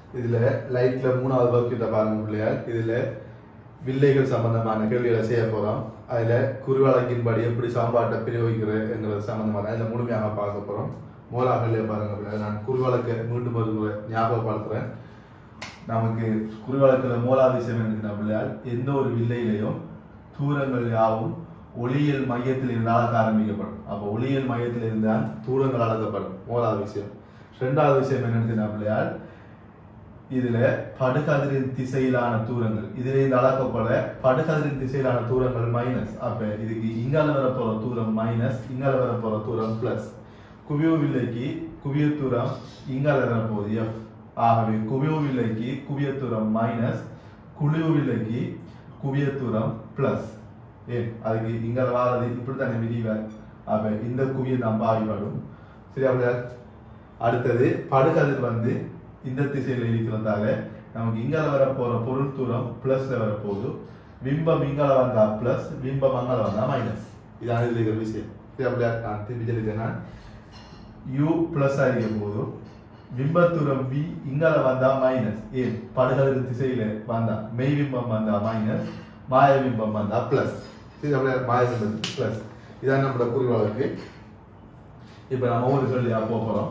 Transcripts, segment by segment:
இதுல லைட்ல மூணாவது வகுப்பிட்ட பாருங்க பிள்ளையார் இதுல வில்லைகள் சம்பந்தமான கேள்விகளை செய்ய போறோம் அதுல குறுவழக்கின்படி எப்படி சாம்பாட்டை பிரயோகிக்கிறதுங்கிறது சம்பந்தமான அதுல முழுமையாக பார்க்க போறோம் மூலாகல்ல பாருங்க பிள்ளையார் நான் குறுவழக்கை மீண்டும் ஒரு முறை ஞாபகப்படுத்துறேன் நமக்கு குறுவழக்கில் மூலாதிசயம் என்கிற பிள்ளையார் எந்த ஒரு வில்லையிலையும் தூரங்கள் யாவும் ஒளியியல் மையத்தில் இருந்து அளக்க ஆரம்பிக்கப்படும் அப்போ ஒளியியல் மையத்தில் இருந்தால் தூரங்கள் அளக்கப்படும் மூலாவது விஷயம் ரெண்டாவது விஷயம் என்னன்னு பிள்ளையார் இதுல படுகதிரின் திசையிலான தூரங்கள் இதுல இருந்து அளக்கப்பட படுகதிரின் திசையிலான தூரங்கள் மைனஸ் அப்ப இதுக்கு இங்கால வர போற தூரம் மைனஸ் இங்கால வர போற தூரம் பிளஸ் குவிய வில்லைக்கு குவிய தூரம் இங்கால வர போகுது எஃப் ஆகவே குவிய வில்லைக்கு குவிய தூரம் மைனஸ் குழிவு வில்லைக்கு குவிய தூரம் பிளஸ் ஏன் அதுக்கு இங்கால வாரது இப்படித்தானே விரிவார் அப்ப இந்த குவிய தான் பாய்படும் சரியா அப்படியா அடுத்தது படுகதிர் வந்து இந்த திசையில இருக்கிறதால நமக்கு இங்கால வர போற பொருள் தூரம் பிளஸ்ல வர போகுது பிம்பம் இங்கால வந்தா பிளஸ் பிம்பம் அங்கால வந்தா மைனஸ் இதான் இதுல இருக்கிற விஷயம் சரி அப்படியா நான் திருப்பி சொல்லிட்டேன் யூ பிளஸ் ஆகிருக்க போது பிம்ப தூரம் வி இங்கால வந்தா மைனஸ் ஏன் படுகதிர் திசையில வந்தா மெய் பிம்பம் வந்தா மைனஸ் மாய பிம்பம் வந்தா பிளஸ் சரி அப்படியா மாய பிம்பம் பிளஸ் இதான் நம்மளோட குறிவாளுக்கு இப்ப நம்ம ஒவ்வொரு சொல்லியா போக போறோம்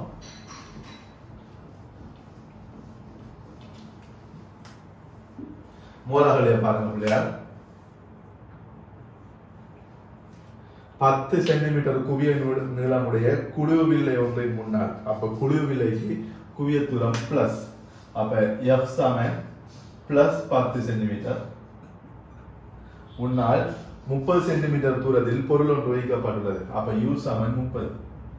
மூலகளைய பாருங்க பிள்ளையார் பத்து சென்டிமீட்டர் குவிய நீள- நீளமுடைய குழிவு வில்லை ஒன்றின் முன்னால் அப்ப குழிவு வில்லைக்கு குவிய தூரம் பிளஸ் அப்ப எஃப் சமன் பிளஸ் பத்து சென்டிமீட்டர் முன்னால் முப்பது சென்டிமீட்டர் தூரத்தில் பொருள் ஒன்று வைக்கப்பட்டுள்ளது அப்ப யூ சமன் முப்பது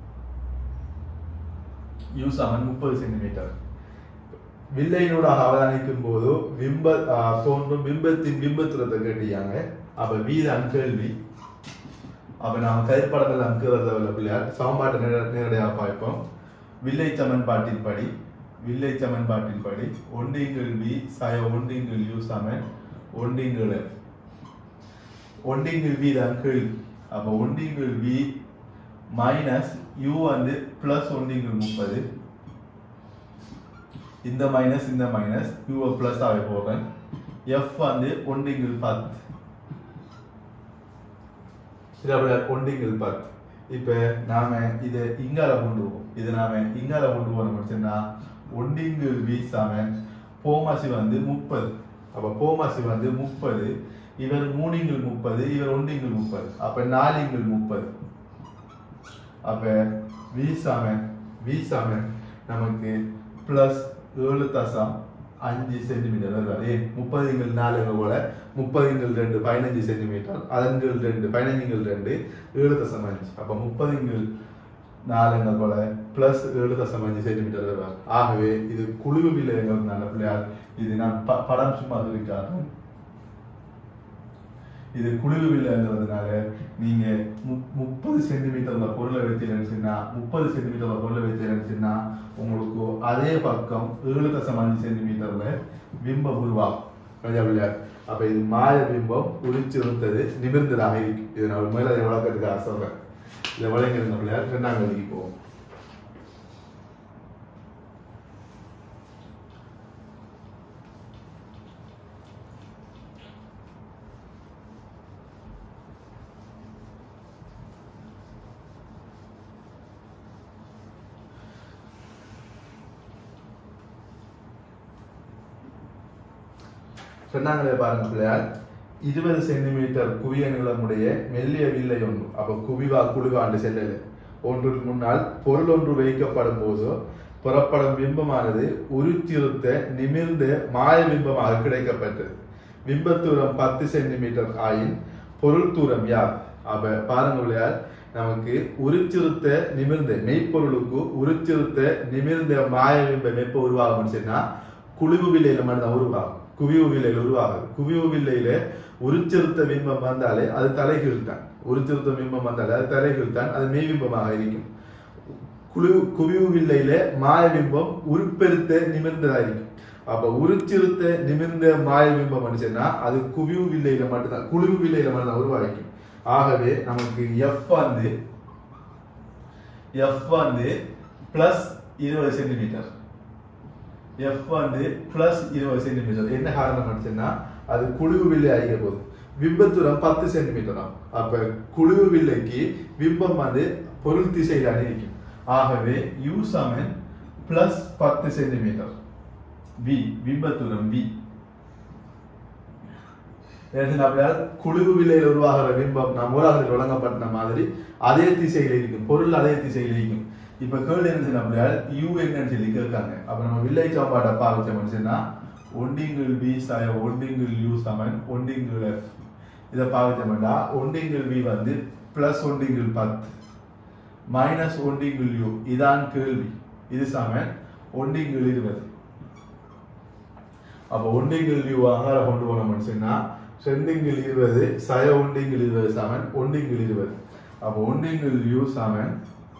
யூ சமன் முப்பது சென்டிமீட்டர் வில்லையினூடாக அவதானிக்கும் போது பிம்ப ஆ, தோன்றும் பிம்பத்தின் பிம்பத்துறத்தை கேட்டியாங்க அப்ப வீதான் கேள்வி அப்ப நாம கைப்படத்தில் அமுக்கிறத பிள்ளையார் சமன்பாட்டை நேர- நேரடியாக பார்ப்போம் வில்லை சமன்பாட்டின் படி வில்லை சமன்பாட்டின் படி ஒன்றிங்கள் வி சய ஒன்றிங்கள் யூ சமன் ஒன்றிங்கள் எஃப் ஒன்றிங்கள் வி தான் கேள்வி அப்ப ஒன்றிங்கள் வி மைனஸ் யூ வந்து பிளஸ் ஒன்றிங்கள் முப்பது இந்த மைனஸ் இந்த மைனஸ் யூ பிளஸ் ஆக போடுறேன் எஃப் வந்து ஒன்றிங்கள் பத்து இது அப்படியே ஒன்றிங்கள் பத்து இப்ப நாம இதை இங்கால கொண்டு போவோம் இது நாம இங்கால கொண்டு போன முடிச்சுன்னா ஒன்றிங்கள் வி சமன் போமாசி வந்து முப்பது அப்ப போமாசி வந்து முப்பது இவர் மூணிங்கள் முப்பது இவர் ஒன்றிங்கள் முப்பது அப்ப நாலிங்கள் முப்பது அப்ப வி சமன் வி சமன் நமக்கு பிளஸ் ஏழு தசம் அஞ்சு சென்டிமீட்டர் வருவாரு முப்பதுங்கள் நாலுங்க போல முப்பதுங்கள் ரெண்டு பதினஞ்சு சென்டிமீட்டர் அதன்கள் ரெண்டு பதினஞ்சுங்கள் ரெண்டு ஏழு தசம் அஞ்சு அப்ப முப்பதுங்கள் நாலுங்க போல பிளஸ் ஏழு தசம் அஞ்சு சென்டிமீட்டர் வருவார் ஆகவே இது குழுவு விலைங்கிறதுனால பிள்ளையார் இது நான் ப- படம் சும்மா சொல்லிக்காரு இது குழுவு வில்லைங்கிறதுனால நீங்க மு- முப்பது சென்டிமீட்டர்ல பொருளை வச்சிருந்துச்சுன்னா முப்பது சென்டிமீட்டர்ல பொருளை வச்சிருந்துச்சுன்னா உங்களுக்கு அதே பக்கம் ஏழு தசம் அஞ்சு சென்டிமீட்டர்ல பிம்பம் உருவாகும் கொஞ்சம் விளையாடு அப்ப இது மாய பிம்பம் உரிச்சிருந்தது நிமிர்ந்ததாக இருக்கு இது நான் மேல அதை விளக்கத்துக்காக சொல்றேன் இதை விளங்கிருந்த விளையாடு ரெண்டாம் கல்விக்கு போவோம் சொன்னாங்களே பாருங்க பிள்ளையார் இருபது சென்டிமீட்டர் குவிய நீளமுடைய மெல்லிய வில்லை ஒன்று அப்ப குவிவா குழுவாண்டு செல்லல ஒன்றுக்கு முன்னால் பொருள் ஒன்று வைக்கப்படும் போதோ புறப்படும் பிம்பமானது உருத்திருத்த நிமிர்ந்த மாய பிம்பமாக கிடைக்கப்பட்டது பிம்ப தூரம் பத்து சென்டிமீட்டர் ஆயின் பொருள் தூரம் யார் அப்ப பாருங்க பிள்ளையார் நமக்கு உருச்சிருத்த நிமிர்ந்த மெய்ப்பொருளுக்கு உருச்சிருத்த நிமிர்ந்த மாய பிம்பம் எப்போ உருவாகும்னு சொன்னா குழிவு வில்லையில மட்டும்தான் உருவாகும் குவிவு வில்லையில உருவாகுது குவிவு வில்லையில உருச்சிருத்த பிம்பம் வந்தாலே அது தலைகீழ் தான் உருச்சிருத்த பிம்பம் வந்தாலே அது தலைகீழ் தான் அது மெய்பிம்பமாக இருக்கும் குழிவு குவிவு வில்லையில மாய பிம்பம் உருப்பெருத்த நிமிர்ந்ததா இருக்கும் அப்ப உருச்சிருத்த நிமிர்ந்த மாய பிம்பம் சொன்னா அது குவிவு வில்லையில மட்டும்தான் குழிவு வில்லையில மட்டும்தான் உருவாகிக்கும் ஆகவே நமக்கு எஃப் வந்து எஃப் வந்து பிளஸ் இருபது சென்டிமீட்டர் எஃப் வந்து பிளஸ் இருபது சென்டிமீட்டர் என்ன காரணம் அடிச்சுன்னா அது குழுவு வில்லை அழிக்க போகுது பிம்பத்தூரம் பத்து சென்டிமீட்டர் தான் அப்ப குழுவு வில்லைக்கு பிம்பம் வந்து பொருள் திசையில் அணிவிக்கும் ஆகவே யூ சமன் பிளஸ் பத்து சென்டிமீட்டர் வி பிம்பத்தூரம் வி அப்படியால் குழுவு வில்லையில் உருவாகிற பிம்பம் நாம் ஊராக வழங்கப்பட்ட மாதிரி அதே திசையில் இருக்கும் பொருள் அதே திசையில் இருக்கும் இப்ப கேள்வி என்ன செய்யணும் அப்படியால் யூ என்னன்னு சொல்லி கேட்காங்க அப்ப நம்ம வில்லை சாப்பாட்டை பாவிச்சோம்னு சொன்னா ஒண்டிங்கிள் வி சாய ஒண்டிங்கிள் யூ சமன் ஒண்டிங்கிள் எஃப் இதை பாவிச்சோம்னா ஒண்டிங்கிள் வி வந்து பிளஸ் ஒண்டிங்கிள் பத்து மைனஸ் ஒண்டிங்கிள் யூ இதான் கேள்வி இது சமன் ஒண்டிங்கிள் இருபது அப்ப ஒண்டிங்கிள் யூ அங்கார கொண்டு போனோம்னு சொன்னா ரெண்டிங்கிள் இருபது சய ஒண்டிங்கிள் இருபது சமன் ஒண்டிங்கிள் இருபது அப்ப ஒண்டிங்கிள் யூ சமன்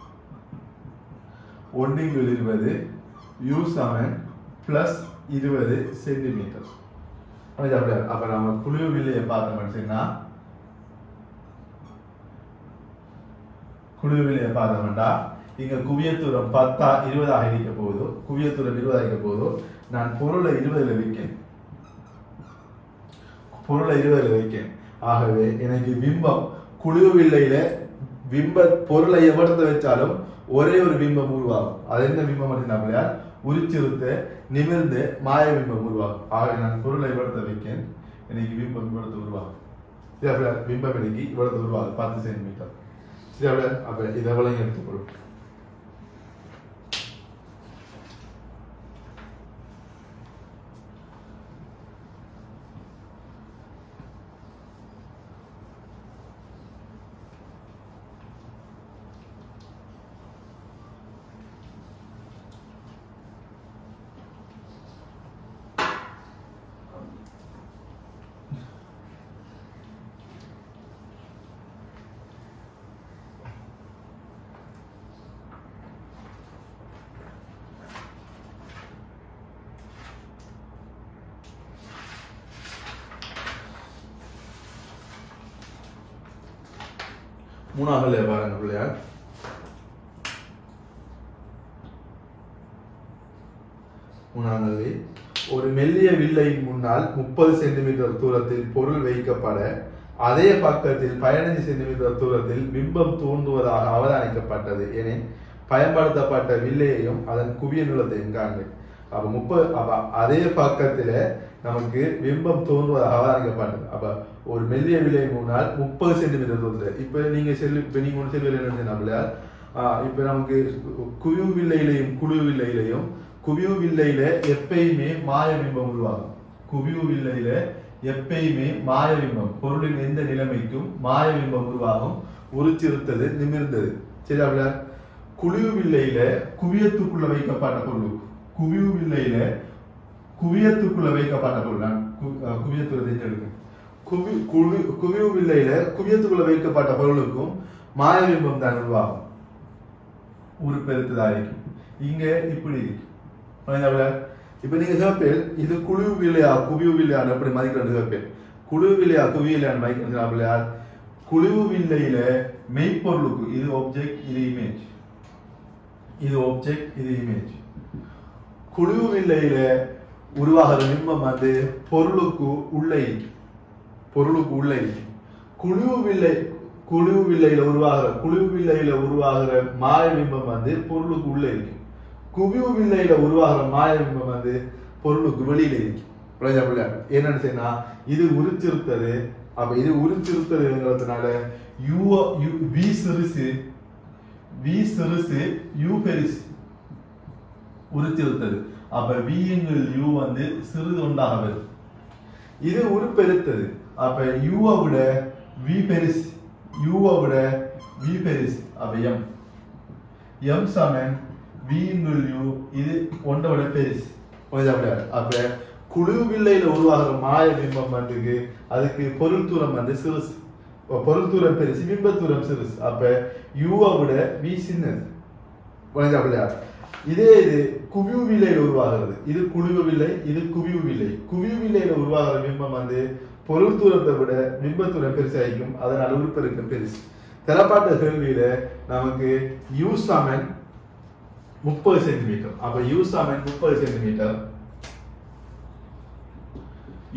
ஒண்டிங்கிள் இருபது யூ சமன் பிளஸ் இருபது சென்டிமீட்டர் அப்ப நம்ம குழு வில்லையை பார்த்தோம்னு சொன்னா குழு வில்லையை பார்த்தோம்னா இங்க குவியத்தூரம் பத்தா இருபதாக இருக்க போகுது குவியத்தூரம் இருபதாக இருக்க போகுது நான் பொருளை இருபதுல வைக்கேன் பொருளை இருபதுல வைக்கேன் ஆகவே எனக்கு பிம்பம் குழு வில்லையில பிம்ப பொருளை எவ்வளவு வச்சாலும் ஒரே ஒரு பிம்பம் உருவாகும் அது என்ன பிம்பம் அப்படின்னா உரிச்சிருத்த நிமிர்ந்து மாய பிம்பம் உருவாகும் ஆகவே நான் பொருளை இவ்வளவு வைக்கேன் எனக்கு பிம்பம் இவ்வளவு உருவாகும் சரி அப்படியா பிம்பம் எனக்கு இவ்வளவு உருவாகும் பத்து சென்டிமீட்டர் சரி அப்படியா அப்ப இதை எவ்வளவு எடுத்துக்கொள்ளும் மூணாவது பாருங்க பிள்ளையார் மூணாவது ஒரு மெல்லிய வில்லையின் முன்னால் முப்பது சென்டிமீட்டர் தூரத்தில் பொருள் வைக்கப்பட அதே பக்கத்தில் பதினைந்து சென்டிமீட்டர் தூரத்தில் பிம்பம் தூண்டுவதாக அவதானிக்கப்பட்டது என பயன்படுத்தப்பட்ட வில்லையையும் அதன் குவிய நீளத்தையும் காண்க அப்ப முப்பது அப்ப அதே பக்கத்துல நமக்கு பிம்பம் தோன்றுவதாக அவதானிக்கப்பட்டது அப்ப ஒரு மெல்லிய விலை முன்னால் முப்பது சென்டிமீட்டர் தூரத்தில் இப்ப நீங்க செல்லு இப்ப நீங்க ஒன்று செல்வியில் என்ன நம்மள இப்ப நமக்கு குழு வில்லையிலையும் குழு வில்லையிலையும் குவிவு வில்லையில எப்பயுமே மாய பிம்பம் உருவாகும் குவிவு வில்லையில எப்பயுமே மாய பிம்பம் பொருளின் எந்த நிலைமைக்கும் மாய பிம்பம் உருவாகும் உரிச்சிருத்தது நிமிர்ந்தது சரி அப்படியா குழிவு வில்லையில குவியத்துக்குள்ள வைக்கப்பட்ட பொருள் குவிவு வில்லையில குவியத்துக்குள்ள வைக்கப்பட்ட பொருள் நான் குவியத்துல தெரிஞ்செடுக்க குவி குவி குவிவு வில்லையில குவியத்துக்குள்ள வைக்கப்பட்ட பொருளுக்கும் மாய பிம்பம் தான் உருவாகும் உருப்பெருத்ததா இருக்கும் இங்க இப்படி இருக்கு இப்ப நீங்க கேட்பேன் இது குழிவு வில்லையா குவிவு வில்லையான்னு எப்படி மதிக்கிறது கேட்பேன் குழிவு வில்லையா குவி இல்லையான்னு மதிக்கிறார் குழிவு வில்லையில மெய்ப்பொருளுக்கு இது ஆப்ஜெக்ட் இது இமேஜ் இது ஆப்ஜெக்ட் இது இமேஜ் குழிவு வில்லையில உருவாகிற பிம்பம் வந்து பொருளுக்கு உள்ளே இருக்கு பொருளுக்கு உள்ளே இருக்கு குழிவு வில்லை குழிவு வில்லையில உருவாகிற குழிவு வில்லையில உருவாகிற மாய பிம்பம் வந்து பொருளுக்கு உள்ளே இருக்கு குவிவு வில்லையில உருவாகிற மாய பிம்பம் வந்து பொருளுக்கு வெளியில இருக்கு என்னன்னு சொன்னா இது உரிச்சிருத்தது அப்ப இது உரிச்சிருத்ததுங்கிறதுனால யூ யூ வி சிறுசு வி சிறுசு யூ பெருசு உரிச்சிருத்தது அப்ப வியுங்கள் யூ வந்து சிறிது ஒன்றாக வருது இது உருப்பெருத்தது அப்ப யூவை விட வி பெருசு யூவை விட வி பெருசு அப்ப எம் எம் சமன் வியுங்கள் யூ இது ஒன்றை விட பெருசு அப்ப குழு வில்லையில உருவாகிற மாய பிம்பம் வந்துக்கு அதுக்கு பொருள் தூரம் வந்து சிறுசு பொருள் தூரம் பெருசு பிம்ப தூரம் சிறுசு அப்ப யூவை விட வி சின்னது அப்படியா இதே இது குவிவு வில்லையில உருவாகிறது இது குழிவு வில்லை இது குவிவு வில்லை குவிவு வில்லையில உருவாகிற பிம்பம் வந்து பொருள் தூரத்தை விட பிம்ப தூரம் பெருசாയിരിக்கும் அதனால் உருப்பெருக்கம் பெருசு தரப்பாட்ட கேள்வியில நமக்கு யூ சமன் முப்பது சென்டிமீட்டர் அப்ப யூ சமன் முப்பது சென்டிமீட்டர்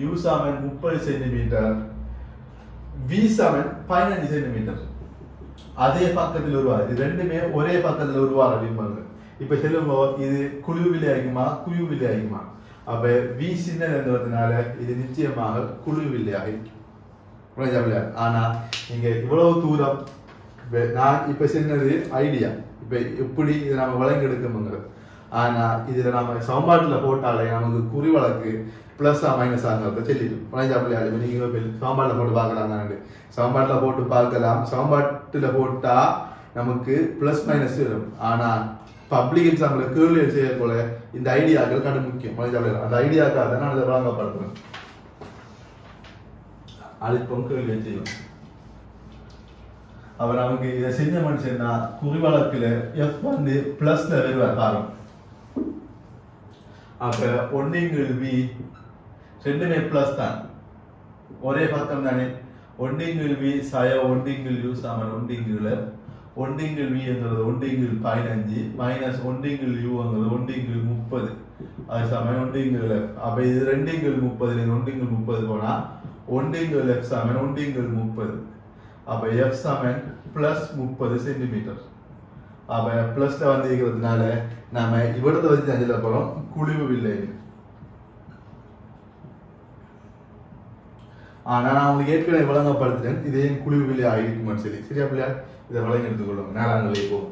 யூ சமன் முப்பது சென்டிமீட்டர் வி சமன் பதினஞ்சு சென்டிமீட்டர் அதே பக்கத்தில் உருவாது இது ரெண்டுமே ஒரே பக்கத்துல உருவார பிம்பங்கள் இப்ப சொல்லும்போது இது குழு வில்லையாகுமா குழு வில்லையாகுமா அப்ப வி சின்னதுங்கிறதுனால இது நிச்சயமாக குழு வில்லையாகும் புரியுதா? ஆனா நீங்க இவ்வளவு தூரம் இப்ப நான் இப்ப சொன்னது ஐடியா இப்ப எப்படி இதை நம்ம வழங்கி எடுக்கணுங்கிறது ஆனா இதுல நம்ம சமன்பாட்டுல போட்டாலே நமக்கு குறி வழக்கு பிளஸ் மைனஸ் ஆகிறத சொல்லிடும் புரியுதா பிள்ளையா இப்ப நீங்க இப்ப சமன்பாட்டுல போட்டு பார்க்கலாம் தானே சமன்பாட்டுல போட்டு பார்க்கலாம் சமன்பாட்டுல போட்டா நமக்கு பிளஸ் மைனஸ் வரும் ஆனா பப்ளிக் எக்ஸாம்ல கேள்வி செய்ய போல இந்த ஐடியாக்கள் கண்டு முக்கியம் புரியுதா பிள்ளையா? அந்த ஐடியாக்காக தான் நான் இதை வழங்கப்படுத்துறேன் அழுத்தம் கேள்வி செய்யும் அவர் நமக்கு இதை செஞ்ச மனுஷன்னா குறிவழக்குல எஃப் வந்து பிளஸ்ல வருவார் பாருங்க அப்ப ஒன்றிங்கள் வி ரெண்டுமே பிளஸ் தான் ஒரே பக்கம் தானே ஒன்றிங்கள் வி சய ஒன்றிங்கள் யூ சமன் ஒன்றிங்குல ஒன்றிங்கள் வி என்றது ஒன்றிங்கள் பதினஞ்சு மைனஸ் ஒன்றிங்கள் யூங்கிறது ஒன்றிங்கள் முப்பது அது சமன் ஒன்றிங்கள் அப்ப இது ரெண்டிங்கள் முப்பது இது ஒன்றிங்கள் முப்பது போனா ஒன்றிங்கள் எஃப் சமன் ஒன்றிங்கள் முப்பது அப்ப எஃப் சமன் பிளஸ் முப்பது சென்டிமீட்டர் அப்ப பிளஸ்ல வந்து இருக்கிறதுனால நாம இവിടത്തെ வச்சு அஞ்சில போறோம் குழிவு வில்லை ஆனா நான் உங்களுக்கு ஏற்கனவே விளங்கப்படுத்துறேன் இதே குழிவு வில்லை ஆகிருக்குமான்னு சொல்லி சரியா பிள்ளையா இதை வழங்கி எடுத்துக்கொள்ளுங்க நேராங்களே போ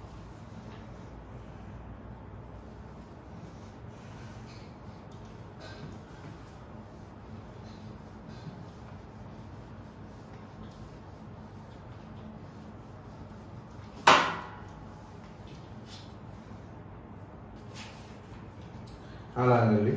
நாலாங்கல்லி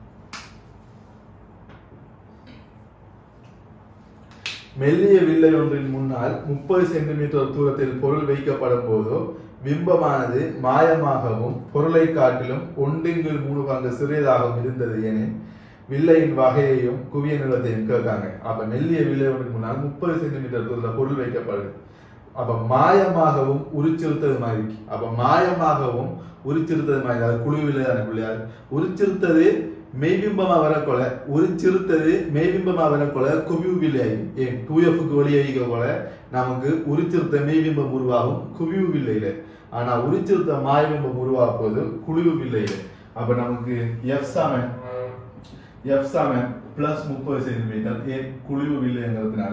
மெல்லிய வில்லை ஒன்றின் முன்னால் முப்பது சென்டிமீட்டர் தூரத்தில் பொருள் வைக்கப்படும் போதோ பிம்பமானது மாயமாகவும் பொருளை காட்டிலும் ஒன்றின்கள் மூணு பங்கு சிறியதாகவும் இருந்தது எனின் வில்லையின் வகையையும் குவிய நிலத்தையும் கேட்காங்க அப்ப மெல்லிய வில்லை ஒன்றின் முன்னால் முப்பது சென்டிமீட்டர் தூரத்துல பொருள் வைக்கப்படுது அப்ப மாயமாகவும் உரிச்சிருத்தது மாதிரி அப்ப மாயமாகவும் உரிச்சிருத்தது மாதிரி அது குழுவில தானே பிள்ளையார் உரிச்சிருத்தது மெய்பிம்பமா வரக்கொல உரிச்சிருத்தது மெய்பிம்பமா வரக்கொல குவிவில்லை ஏன் டூஎஃப்க்கு வெளியே போல நமக்கு உரிச்சிருத்த மெய்பிம்பம் உருவாகும் குவிவில்லையில ஆனா உரிச்சிருத்த மாயபிம்பம் உருவாகும் போது குழுவு வில்லையில அப்ப நமக்கு எஃப் சமன் எஃப் சமன் பிளஸ் முப்பது சென்டிமீட்டர் ஏன் குழுவு வில்லைங்கிறதுனால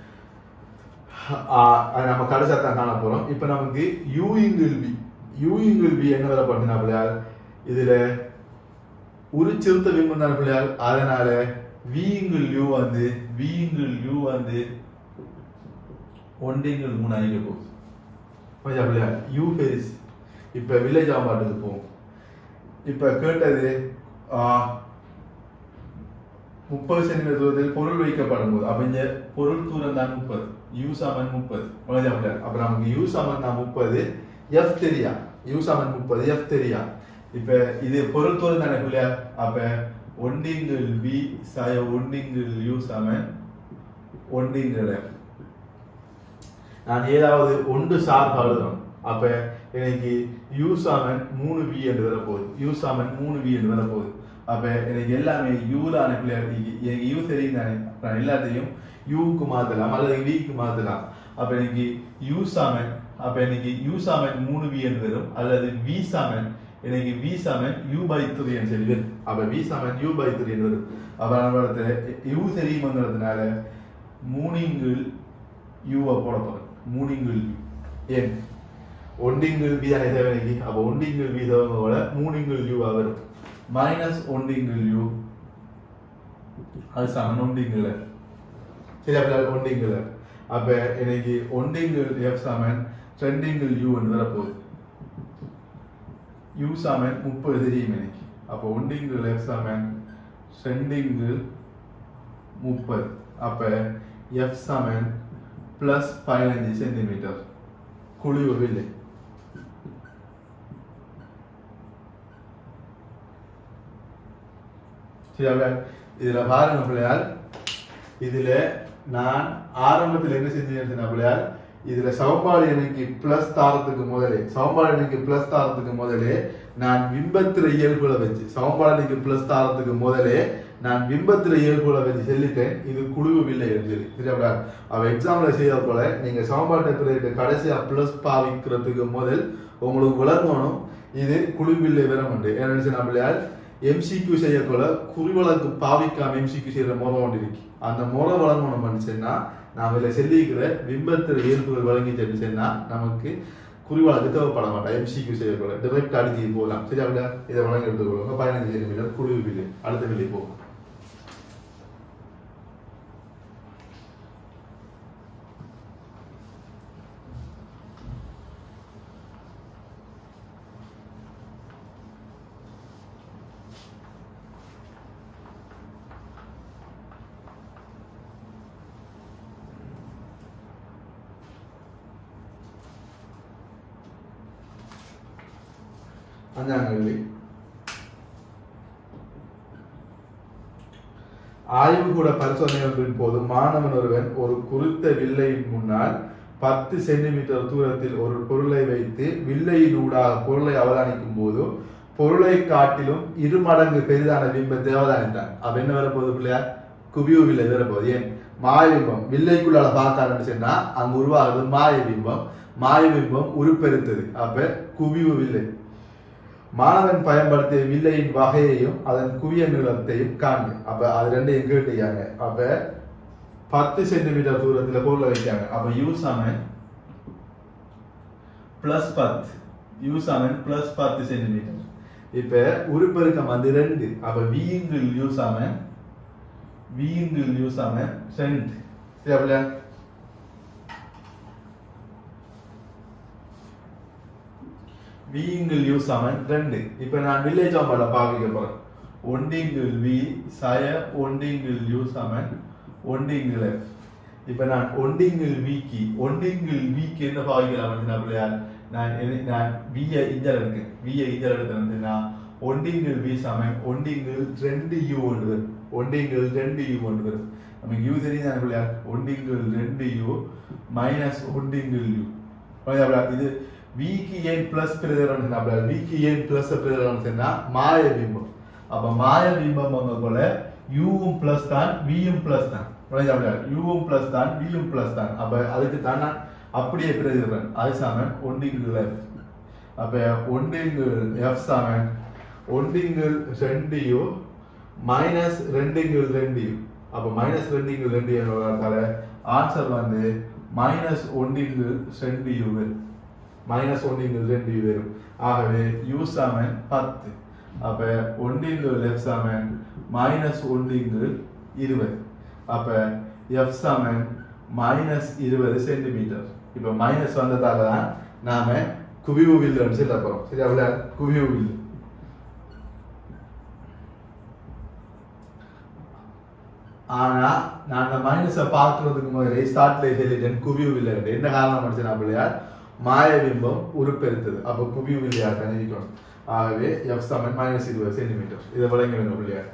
ஆஹ் அது நம்ம கடைசியா தான் காண போறோம் இப்ப நமக்கு யூ இங்கிள் பி யூ இங்கிள் பி என்ன வேலை பண்ணுனா பிள்ளையார் இதுல உரிச்சிருத்த பிம்பம் தானே பிள்ளையார் அதனால வி இங்கிள் யூ வந்து வி இங்கிள் யூ வந்து ஒன்றிங்கிள் மூணு அணிக்க போகுது கொஞ்சம் பிள்ளையார் யூ ஃபேஸ் இப்ப வில்லேஜ் ஆம்பாட்டுக்கு போவோம் இப்ப கேட்டது ஆஹ் முப்பது சென்டிமீட்டர் தூரத்தில் பொருள் வைக்கப்படும் போது அப்ப இந்த பொருள் தூரம் தான் முப்பது யூ சமன் முப்பது அப்ப நமக்கு யூ சமன் தான் முப்பது எஃப் தெரியா யூ சமன் முப்பது எஃப் தெரியா இப்ப இது பொருள் தூரம் தானே பிள்ளையா அப்ப ஒன்றிங்கிள் வி சாய ஒன்றிங்கிள் யூ சமன் ஒன்றிங்கிள் F. நான் ஏதாவது ஒன்று சார்பு எழுதணும் அப்ப எனக்கு யூ சமன் மூணு வி என்று வரப்போகுது யூ சமன் மூணு வி என்று வரப்போகுது அப்ப எனக்கு எல்லாமே யூ தான் பிள்ளையார் எனக்கு யூ தெரியும் தானே நான் எல்லாத்தையும் யூக்கு மாத்தலாம் அல்லது விக்கு மாத்தலாம் அப்ப எனக்கு யூ சமன் அப்ப எனக்கு யூ சமன் மூணு வி என்று வரும் அல்லது வி சமன் எனக்கு வி சமன் யூ பை த்ரீ என்று சொல்லி வரும் அப்ப வி சமன் யூ பை த்ரீ என்று வரும் அப்ப நம்மளோட யூ தெரியுமாங்கிறதுனால மூணிங்கிள் யூவை போட போறேன் மூணிங்கிள் யூ ஏன் ஒன்றிங்கிள் வி தானே தேவைக்கு அப்ப ஒன்றிங்கிள் வி தேவையோட மூணிங்கிள் யூவா வரும் மைனஸ் ஒன்றிங்கிள் யூ அது சமன் ஒன்றிங்கிள் சரி அப்ப ஒன்றிங்கிள் அப்ப எனக்கு ஒன்றிங்கிள் எஃப் சமன் ரெண்டிங்கிள் யூ என்று வரப்போகுது யூ சமன் முப்பது தெரியும் எனக்கு அப்போ ஒன்றிங்கிள் எஃப் சமன் ரெண்டிங்கிள் முப்பது அப்ப எஃப் சமன் பிளஸ் பதினஞ்சு சென்டிமீட்டர் குழிவு வில்லை சரி அப்ப இதுல பாருங்க பிள்ளையார் இதுல நான் ஆரம்பத்தில் என்ன செஞ்சேன் பிள்ளையார் இதுல சமன்பாடு எனக்கு பிளஸ் தாரத்துக்கு முதலே சமன்பாடு எனக்கு பிளஸ் தாரத்துக்கு முதலே நான் பிம்பத்திர இயல்புகளை வச்சு சமன்பாடு எனக்கு பிளஸ் தாரத்துக்கு முதலே நான் பிம்பத்திர இயல்புகளை வச்சு சொல்லிட்டேன் இது குழுவில்லை என்று சொல்லி சரியா அவ எக்ஸாம்ல செய்யற போல நீங்க சமன்பாட்டை பிறகு கடைசியா பிளஸ் பாவிக்கிறதுக்கு முதல் உங்களுக்கு விளங்கணும் இது குழுவில்லை வரம் உண்டு ஏன்னு நம்மளால் எம்சிக்யூ செய்யக்குள்ள குறிவழக்கு பாவிக்காம எம்சிக்யூ செய்யற முறை ஒன்று இருக்கு அந்த முறை வழங்கணும் பண்ணுச்சுன்னா நாம இதுல செல்லிக்கிற பிம்பத்திர இயல்புகள் வழங்கி சொன்னா நமக்கு குறிவழக்கு தேவைப்பட மாட்டோம் எம்சிக்யூ செய்யக்குள்ள டிரெக்ட் அடிச்சு போகலாம் சரி அப்படியா இதை வழங்கி எடுத்துக்கொள்ளுங்க பதினஞ்சு சென்டிமீட்டர் குழு வில்லு அடுத்த வில்லி போகும் அஞ்சாம் கேள்வி ஆய்வுகூட பரிசோதனை ஒன்றின் போது மாணவன் ஒருவன் ஒரு குறித்த வில்லையின் முன்னால் பத்து சென்டிமீட்டர் தூரத்தில் ஒரு பொருளை வைத்து வில்லையின் ஊடாக பொருளை அவதானிக்கும் போது பொருளை காட்டிலும் இரு மடங்கு பெரிதான பிம்பத்தை அவதானித்தான் அப்ப என்ன வரப்போகுது பிள்ளையா குபியூ வில்லை வரப்போகுது ஏன் மாய பிம்பம் வில்லைக்குள்ளால பார்த்தாருன்னு சொன்னா அங்க உருவாகுது மாய பிம்பம் மாய பிம்பம் உருப்பெருத்தது அப்ப குவிவு வில்லை மாணவன் பயன்படுத்திய வில்லையின் வகையையும் அதன் குவிய நீளத்தையும் காண்க அப்ப அது ரெண்டையும் கேட்டுக்காங்க அப்ப பத்து சென்டிமீட்டர் தூரத்துல பொருளை வைக்காங்க அப்ப யூஸ் ஆமன் பிளஸ் பத்து யூஸ் ஆமன் பிளஸ் பத்து சென்டிமீட்டர் இப்ப உருப்பெருக்கம் வந்து ரெண்டு அப்ப வியிங்கில் யூஸ் ஆமன் வியிங்கில் யூஸ் ஆமன் ரெண்டு சரி அப்படியா விங்கிள் யூ சமன் ரெண்டு இப்ப நான் வில்லேஜ் ஆம்பாட பாவிக்க போறேன் ஒண்டிங்கிள் வி சய ஒண்டிங்கிள் யூ சமன் ஒண்டிங்கிள் எஃப் இப்ப நான் ஒண்டிங்கிள் விக்கு ஒண்டிங்கிள் விக்கு என்ன பாவிக்கலாம் அப்படின்னா நான் எது- நான் விய இஞ்சல் இருக்கு விய இஞ்சல் எடுத்து வந்து நான் ஒண்டிங்கிள் வி சமன் ஒண்டிங்கிள் ரெண்டு யூ ஒன்று வரும் ஒண்டிங்கிள் ரெண்டு யூ ஒன்று வரும் நமக்கு யூ தெரியும் தான் பிள்ளையா ஒண்டிங்கிள் ரெண்டு யூ மைனஸ் ஒண்டிங்கிள் யூ இது விக்கு ஏன் பிளஸ் பிரதரம் விக்கு ஏன் பிளஸ் பிரதரம் சொன்னா மாய பிம்பம் அப்ப மாய பிம்பம் வந்த போல யூவும் பிளஸ் தான் வியும் பிளஸ் தான் யூவும் பிளஸ் தான் வியும் பிளஸ் தான் அப்ப அதுக்கு தான் நான் அப்படியே பிரதிடுறேன் அது சாமன் ஒண்டிங்கிள் எஃப் அப்ப ஒண்டிங்கிள் எஃப் சாமன் ஒண்டிங்கிள் ரெண்டு யூ மைனஸ் ரெண்டுங்கிள் ரெண்டு யூ அப்ப மைனஸ் ரெண்டுங்கிள் ரெண்டு யூ ஆன்சர் வந்து மைனஸ் ஒன்றிங்கிள் ரெண்டு யூ வரும் மைனஸ் ஒன்றிங்கிள் ரெண்டு யூ வரும் ஆகவே யூ சமன் பத்து அப்ப ஒன்றிங்கிள் லெஃப்ட் சமன் மைனஸ் ஒன்றிங்கிள் இருபது அப்ப எஃப் சமன் மைனஸ் இருபது சென்டிமீட்டர் இப்ப மைனஸ் வந்ததால தான் நாம குவிவு வில்லுன்னு சொல்ல போறோம் சரி அவ்வளோ குவிவு வில்லு ஆனா நான் அந்த மைனஸை பார்க்கறதுக்கு முதல்ல ஸ்டார்ட்ல சொல்லிட்டேன் குவிவு இல்லை என்ன காரணம் படிச்சேன் பிள்ளையார் மாயபிம்பம் உருப்பெருத்தது அப்ப குவிவு இல்லையார் கணிக்கணும் ஆகவே எஃப் சமன் மைனஸ் இருபது சென்டிமீட்டர் இதை விளங்கிடுங்க பிள்ளையார்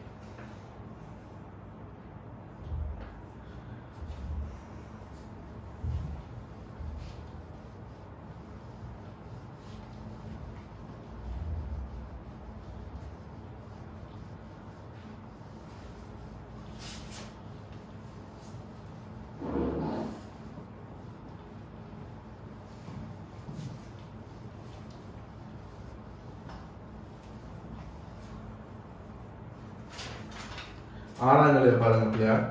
ஆறாம் நிலையை பாருங்க பிள்ளையார்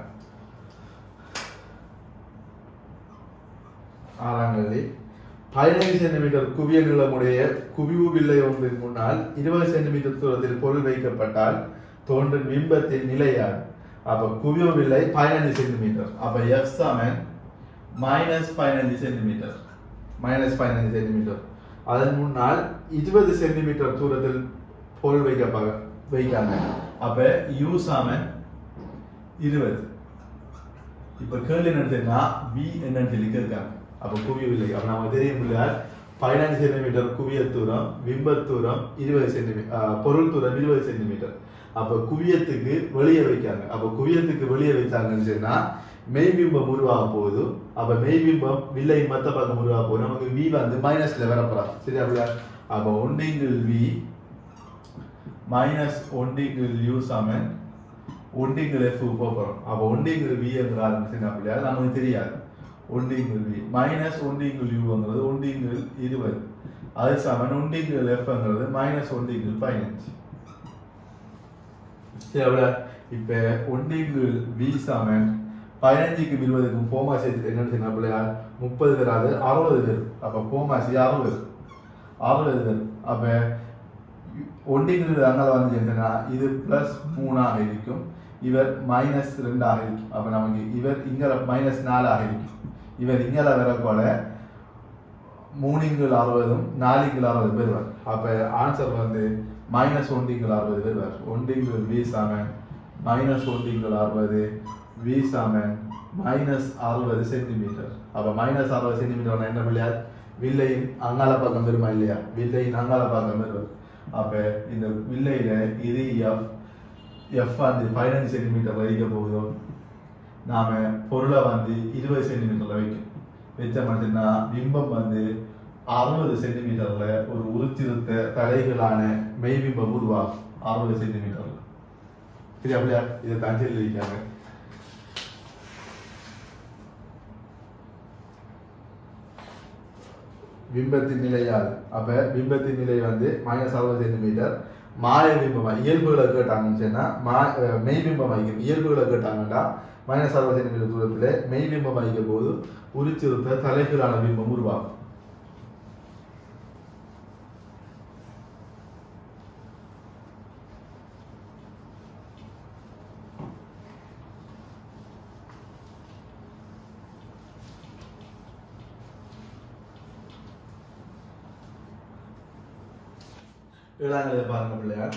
ஆறாம் நிலை பதினைந்து சென்டிமீட்டர் குவிய நீளமுடைய குவிவு வில்லை ஒன்றின் முன்னால் இருபது சென்டிமீட்டர் தூரத்தில் பொருள் வைக்கப்பட்டால் தோன்றும் பிம்பத்தின் நிலையார் அப்ப குவிவு வில்லை பதினைந்து சென்டிமீட்டர் அப்ப எஃப் சமன் மைனஸ் பதினைந்து சென்டிமீட்டர் மைனஸ் பதினைந்து சென்டிமீட்டர் அதன் முன்னால் இருபது சென்டிமீட்டர் தூரத்தில் பொருள் வைக்கப்ப வைக்காங்க அப்ப யூ சமன் இருபது இப்ப கேள்வி என்னன்னா வி என்னன்னு சொல்லி கேட்காங்க அப்ப குவியவில்லை அப்ப நமக்கு தெரியும் இல்லையா பதினஞ்சு சென்டிமீட்டர் குவிய தூரம் பிம்ப தூரம் இருபது சென்டிமீட்டர் பொருள் தூரம் இருபது சென்டிமீட்டர் அப்ப குவியத்துக்கு வெளியே வைக்காங்க அப்ப குவியத்துக்கு வெளியே வச்சாங்கன்னு சொன்னா மெய்பிம்பம் உருவாக போகுது அப்ப மெய்பிம்பம் வில்லை மத்த பக்கம் உருவாக போகுது நமக்கு வி வந்து மைனஸ்ல வரப்போறான் சரி அப்படியா அப்ப ஒன்றிங்கில் வி மைனஸ் ஒன்றிங்கில் யூ சமன் ஒன்றிங்கில் எஃப் போகிறோம் அப்போ ஒன்றிங்கில் வி என்கிற ஆரம்பிச்சு அப்படியா நமக்கு தெரியாது ஒன்றிங்கில் வி மைனஸ் ஒன்றிங்கில் யூங்கிறது ஒன்றிங்கில் இருபது அது சமன் ஒன்றிங்கில் எஃப்ங்கிறது மைனஸ் ஒன்றிங்கில் பதினஞ்சு சரி அப்படியா இப்ப ஒன்றிங்கில் வி சமன் பதினஞ்சுக்கும் இருபதுக்கும் போமாசி என்னன்னு சொன்னா பிள்ளையா முப்பது பேராது அறுபது பேர் அப்ப போமாசி அறுபது அறுபது பேர் அப்ப ஒன்றிங்கிறது அங்கே வந்து என்னன்னா இது பிளஸ் மூணாக இருக்கும் இவர் மைனஸ் ரெண்டாக இருக்கும் அப்ப நமக்கு இவர் இங்க மைனஸ் நாலாக இருக்கும் இவர் இங்கே வர போல மூணிங்கள் அறுபதும் நாலுங்கள் அறுபது பேர் வரும் அப்ப ஆன்சர் வந்து மைனஸ் ஒன்றிங்கள் அறுபது பேர் வரும் ஒன்றிங்கள் வி சமன் மைனஸ் ஒன்றிங்கள் அறுபது வி சமன் மைனஸ் அறுபது சென்டிமீட்டர் அப்ப மைனஸ் அறுபது சென்டிமீட்டர் என்ன பிள்ளையா வில்லையின் அங்கால பக்கம் வருமா இல்லையா வில்லையின் அங்கால பக்கம் வரும் அப்ப இந்த வில்லையில இது எஃப் எஃப் வந்து பதினஞ்சு சென்டிமீட்டர் வைக்க போகுதோ நாம பொருளை வந்து இருபது சென்டிமீட்டர்ல வைக்கும் வச்ச மட்டும்னா பிம்பம் வந்து அறுபது சென்டிமீட்டர்ல ஒரு உருத்திருத்த தலைகளான மெய்பிம்பம் உருவாகும் அறுபது சென்டிமீட்டர்ல சரி அப்படியா இதை தான் சொல்லியிருக்காங்க பிம்பத்தின் நிலையாது அப்ப பிம்பத்தின் நிலை வந்து மைனஸ் அறுபது சென்டிமீட்டர் மாய பிம்பமா இயல்புகளை கேட்டாங்கன்னு சொன்னா மா அஹ் மெய்பிம்பம் வைக்கும் இயல்புகளை கேட்டாங்கன்னா மைனஸ் அறுபது சென்டிமீட்டர் தூரத்துல மெய்பிம்பம் வைக்கும் போது உரிச்சிருத்த தலைகளான பிம்பம் உருவாகும் ஏழாங்கிறது பாருங்க பிள்ளையார்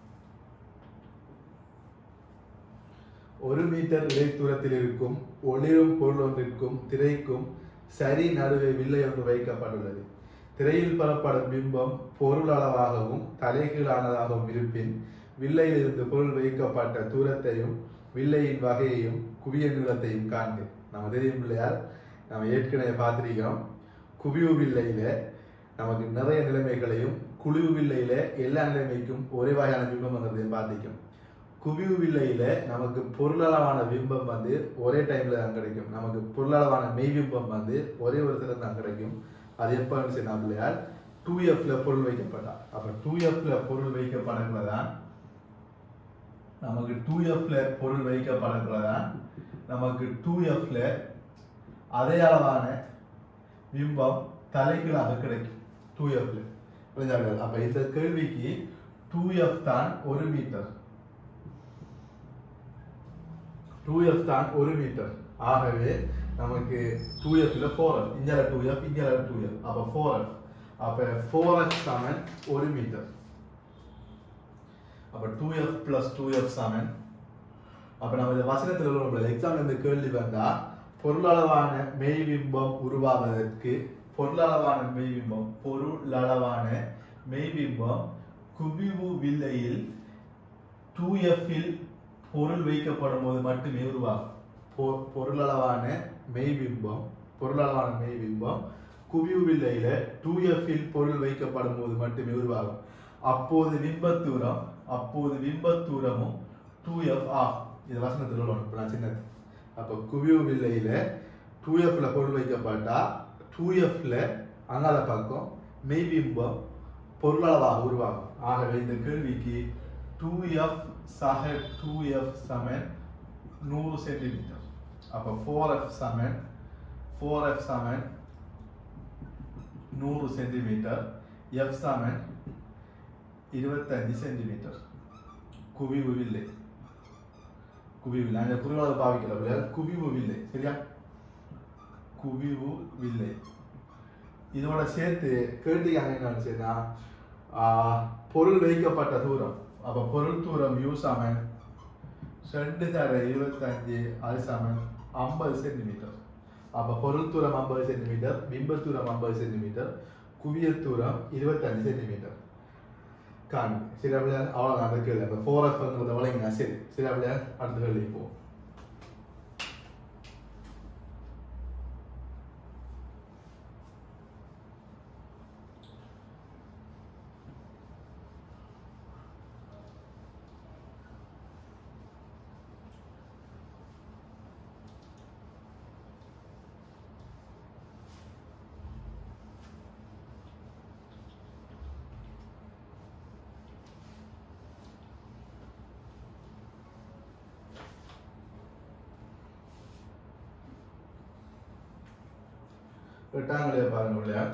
ஒரு மீட்டர் இலை தூரத்தில் இருக்கும் ஒளிரும் பொருள் ஒன்றிற்கும் திரைக்கும் சரி நடுவே வில்லை ஒன்று வைக்கப்பட்டுள்ளது திரையில் பெறப்படும் பிம்பம் பொருள் அளவாகவும் தலைகீழானதாகவும் இருப்பின் வில்லையில் இருந்து பொருள் வைக்கப்பட்ட தூரத்தையும் வில்லையின் வகையையும் குவிய நீளத்தையும் காண்க நம்ம தெரியும் பிள்ளையார் நம்ம ஏற்கனவே பார்த்திருக்கிறோம் குவிவு வில்லையில நமக்கு நிறைய நிலைமைகளையும் குழிவு வில்லையில எல்லா நிலைமைக்கும் ஒரே வகையான பிம்பம் வந்ததையும் பார்த்திக்கும் குவிவு வில்லையில நமக்கு பொருளளவான பிம்பம் வந்து ஒரே டைம்ல தான் கிடைக்கும் நமக்கு பொருளளவான மெய் பிம்பம் வந்து ஒரே ஒரு தடவை தான் கிடைக்கும் அது எப்போ சொன்னா பிள்ளையார் டூ எஃப்ல பொருள் வைக்கப்பட்டா அப்ப டூ எஃப்ல பொருள் வைக்கப்படக்குள்ளதான் நமக்கு டூ எஃப்ல பொருள் வைக்கப்படக்குள்ளதான் நமக்கு டூ எஃப்ல அதே அளவான பிம்பம் தலைகீழாக கிடைக்கும் டூ எஃப்ல புரிஞ்சாங்க அப்ப இந்த கேள்விக்கு டூ எஃப் தான் ஒரு மீட்டர் டூ எஃப் தான் ஒரு மீட்டர் ஆகவே நமக்கு டூ எஃப்ல ஃபோர் எஃப் இங்கே டூ எஃப் இங்கே டூ எஃப் அப்போ ஃபோர் எஃப் அப்போ ஃபோர் எஃப் சமன் ஒரு மீட்டர் அப்போ two F plus two F சமன் அப்போ நம்ம இந்த வசனத்தில் உள்ள எக்ஸாம் இந்த கேள்வி வந்தா பொருளளவான மெய்பிம்பம் உருவாவதற்கு பொருளளவான மெய்பிம்பம் பொருளளவான மெய்பிம்பம் குவிவு வில்லையில் டூ எஃப்பில் பொருள் வைக்கப்படும் போது மட்டுமே உருவாகும் பொ- பொருளளவான மெய்பிம்பம் பொருளளவான மெய்பிம்பம் குவிவு வில்லையில டூ எஃப்பில் பொருள் வைக்கப்படும் போது மட்டுமே உருவாகும் அப்போது பிம்பத்தூரம் அப்போது பிம்பத்தூரமும் டூ எஃப் ஆகும் இது வசனத்தில் உள்ளணும் இப்ப நான் சின்னது அப்போ குவிவு வில்லையில டூ எஃப்ல பொருள் வைக்கப்பட்டா டூ எஃப்ல அங்கால பக்கம் மெய்பிம்பம் பொருளளவாக உருவாகும் ஆகவே இந்த கேள்விக்கு டூ எஃப் சக டூ எஃப் சமன் நூறு சென்டிமீட்டர் அப்போ ஃபோர் எஃப் சமன் ஃபோர் எஃப் சமன் நூறு சென்டிமீட்டர் எஃப் சமன் இருபத்தஞ்சு சென்டிமீட்டர் குவிவு வில்லை குவிவு வில்லை அந்த குறிவாளர் பாவிக்கல அப்படியா குவிவு வில்லை சரியா குவிவு வில்லை இதோட சேர்த்து கேட்டிருக்காங்க என்ன செய்யனா பொருள் வைக்கப்பட்ட தூரம் அப்ப பொருள் தூரம் யூ சமன் ரெண்டு தர இருபத்தஞ்சு அது சமன் ஐம்பது சென்டிமீட்டர் அப்ப பொருள் தூரம் ஐம்பது சென்டிமீட்டர் பிம்ப தூரம் ஐம்பது சென்டிமீட்டர் குவிய தூரம் இருபத்தஞ்சு சென்டிமீட்டர் காணி சரி அப்படியா அவ்வளோதான் அந்த கேள்வி அந்த ஃபோர் எஃப்ங்கிறத வளைங்க சரி சரி அப்படியா அடுத்த கேள்வி போவோம் எட்டாம் கலையை பாருங்க இல்லையா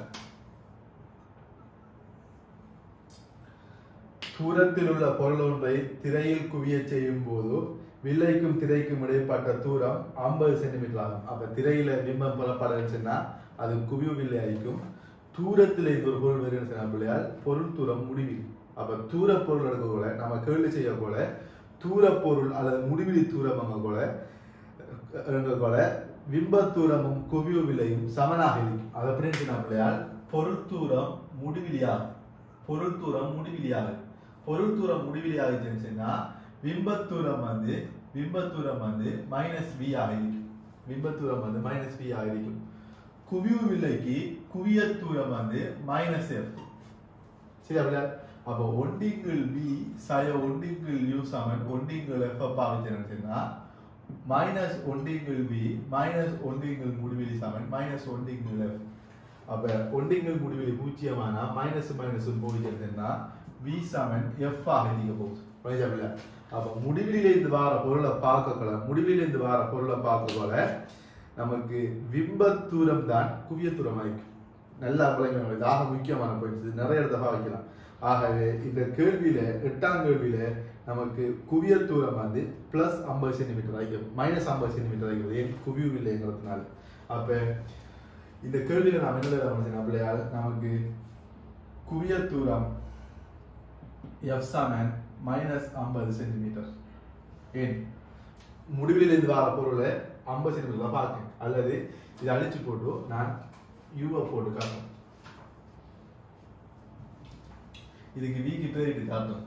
தூரத்தில் உள்ள பொருள் ஒன்றை திரையில் குவிய செய்யும் போது வில்லைக்கும் திரைக்கும் இடைப்பட்ட தூரம் ஐம்பது சென்டிமீட்டர் ஆகும் அப்ப திரையில பிம்பம் புலப்படச்சுன்னா அது குவிவு வில்லை ஆயிக்கும் தூரத்தில் இந்த ஒரு பொருள் வருதுன்னு சொன்னா பிள்ளையால் பொருள் தூரம் முடிவில் அப்ப தூர பொருள் எடுக்க போல நம்ம கேள்வி செய்ய போல தூர பொருள் அல்லது முடிவிலி தூரம் அங்க போல எங்க போல விம்பத்தூரமும் குவிவு விலையும் சமனாக இருக்கும் அது அப்படின்னு சொன்னா பிள்ளையால் பொருள் தூரம் முடிவிலியாகும் பொருள் தூரம் முடிவிலியாகும் பொருள் தூரம் முடிவிலியாகுதுன்னு சொன்னா பிம்பத்தூரம் வந்து பிம்பத்தூரம் வந்து மைனஸ் வி ஆகிருக்கும் பிம்பத்தூரம் வந்து மைனஸ் வி ஆகிருக்கும் குவிவு விலைக்கு குவிய தூரம் வந்து மைனஸ் எஃப் சரி அப்படியா அப்போ ஒண்டிங்கிள் வி சய ஒண்டிங்கிள் யூ சமன் ஒண்டிங்கிள் எஃப் பாவிச்சேன்னு சொன்னா மைனஸ் ஒண்டிங்கிள் வி மைனஸ் ஒண்டிங்கிள் முடிவிலி சமன் மைனஸ் ஒண்டிங்கிள் எஃப் அப்ப ஒண்டிங்கிள் முடிவிலி பூஜ்ஜியமானா மைனஸ் மைனஸ் போயிடுச்சுன்னா வி சமன் எஃப் ஆக நீங்க போகுது புரியுதா அப்ப முடிவிலிருந்து வார பொருளை பார்க்கக்கூட முடிவிலிருந்து வார பொருளை பார்க்கக்கூட நமக்கு விம்ப தூரம் தான் குவிய தூரம் ஆயிக்கும் நல்லா விளங்க இது ஆக முக்கியமான போயிடுச்சு நிறைய இடத்துல வைக்கலாம் ஆகவே இந்த கேள்வியில எட்டாம் கேள்வியில நமக்கு குவிய தூரம் வந்து பிளஸ் ஐம்பது சென்டிமீட்டர் ஆகிக்கும் மைனஸ் ஐம்பது சென்டிமீட்டர் ஆகிக்கிறது ஏன் குவிவு இல்லைங்கிறதுனால அப்ப இந்த கேள்வியில நாம் என்ன கவனிச்சோம் பிள்ளையால் நமக்கு குவிய தூரம் எஃப் சமன் மைனஸ் ஐம்பது சென்டிமீட்டர் ஏன் முடிவிலிருந்து வர பொருளை ஐம்பது சென்டிமீட்டர் தான் பார்க்கேன் அல்லது இதை அழிச்சு போட்டு நான் யூவை போட்டு காட்டுறேன் இதுக்கு வி கிட்ட இது காட்டுறேன்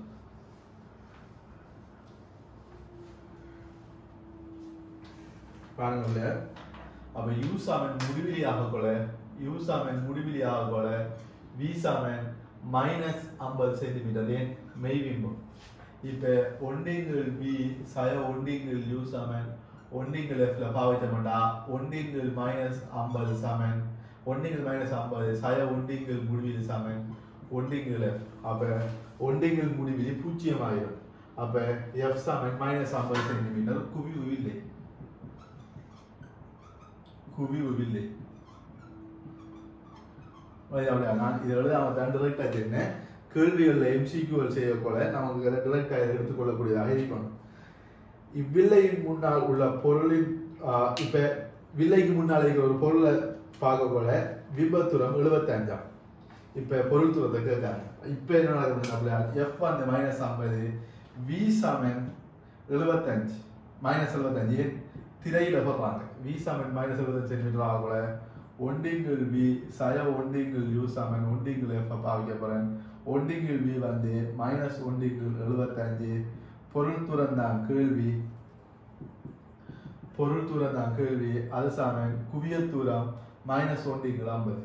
பாருங்க அப்ப யூஸ் அவன் முடிவிலி ஆக கொல யூஸ் அவன் முடிவிலி ஆக கொல வீஸ் அவன் மைனஸ் ஐம்பது சென்டிமீட்டர் ஏன் மெய்விம்பம் இப்ப ஒண்டிங்கள் பி சய ஒண்டிங்கள் யூ சமன் ஒண்டிங்கள் எஃப்ல பாவித்தோம்டா ஒண்டிங்கள் மைனஸ் ஐம்பது சமன் ஒண்டிங்கள் மைனஸ் ஐம்பது சய ஒண்டிங்கள் முடிவிலி சமன் ஒண்டிங்கள் எஃப் அப்ப ஒண்டிங்கள் முடிவிலி பூஜ்ஜியம் ஆயிரும் அப்ப எஃப் சமன் மைனஸ் ஐம்பது சென்டிமீட்டர் குவிவு இல்லை குவிவு இல்லை நான் இதை எழுத அவன் தான் டிரெக்டாக சொன்னேன் கேள்விகளில் எம்சிக்யூவல் செய்யக்கூட நமக்கு டிரெக்டாக எடுத்துக்கொள்ளக்கூடியதாக இருக்கணும் இவ்வில்லையின் முன்னால் உள்ள பொருளின் ஆஹ், இப்ப வில்லைக்கு முன்னால் இருக்கிற ஒரு பொருளை பார்க்க போல விபத்துரம் எழுபத்தஞ்சாம் இப்ப பொருள் தூரத்தை கேட்காங்க இப்ப என்ன நடக்குது எஃப் வந்து மைனஸ் ஐம்பது வி சமன் எழுபத்தஞ்சு மைனஸ் எழுபத்தஞ்சு ஏன் திரையில போடுறாங்க வி சமன் மைனஸ் எழுபத்தஞ்சு சென்டிமீட்டர் ஆகக்கூட ஒண்டிங்கிள் வி சய ஒண்டிங்கிள் யூ சமன் ஒண்டிங்கிள் எஃப் பாவிக்க போறேன் ஒண்டிங்கிள் வி வந்து மைனஸ் ஒண்டிங்கிள் எழுபத்தஞ்சு பொருள் தூரம் தான் கேள்வி பொருள் தூரம் தான் கேள்வி அது சமன் குவிய தூரம் மைனஸ் ஒண்டிங்கிள் ஐம்பது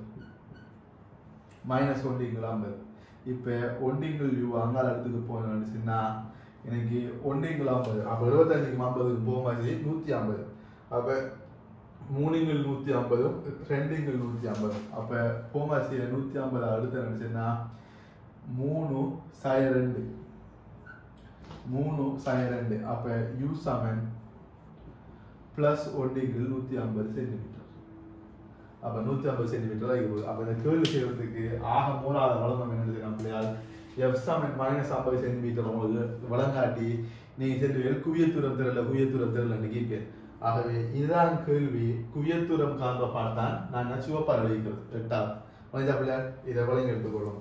மைனஸ் ஒண்டிங்கிள் ஐம்பது இப்போ ஒண்டிங்கிள் யூ அங்கால இடத்துக்கு போனோம்னுச்சுன்னா எனக்கு ஒண்டிங்கிள் ஐம்பது அப்போ எழுபத்தஞ்சுக்கு ஐம்பதுக்கு போகும்போது நூற்றி ஐம்பது அப்போ மூணுங்கள் நூற்றி ஐம்பதும் ரெண்டுங்கள் நூற்றி ஐம்பதும் அப்போ போமாசியை நூற்றி ஐம்பது அடுத்து நினச்சுன்னா மூணு சய ரெண்டு மூணு சய ரெண்டு அப்போ யூ சமன் ப்ளஸ் ஒண்டிங்கிள் நூற்றி ஐம்பது சென்டிமீட்டர் அப்போ நூற்றி ஐம்பது சென்டிமீட்டர் தான் இருக்குது அப்போ இந்த கேள்வி செய்வதற்கு ஆக மூணாவது வளர்ந்தோம் என்ன செய்யணும் பிள்ளையால் எஃப் சமன் மைனஸ் ஐம்பது சென்டிமீட்டர் உங்களுக்கு வழங்காட்டி நீங்கள் செல்வீர்கள் குவியத்தூரம் தெரியல குவியத்தூரம் தெரியலன்னு கேட்பேன் ஆகவே இதுதான் கேள்வி குவியத்தூரம் காண்ப பார்த்தான் நான் சிவப்பால் வைக்கிறது எட்டாவது மனிதா பிள்ளையார் இதை வழங்கி எடுத்துக்கொள்ளும்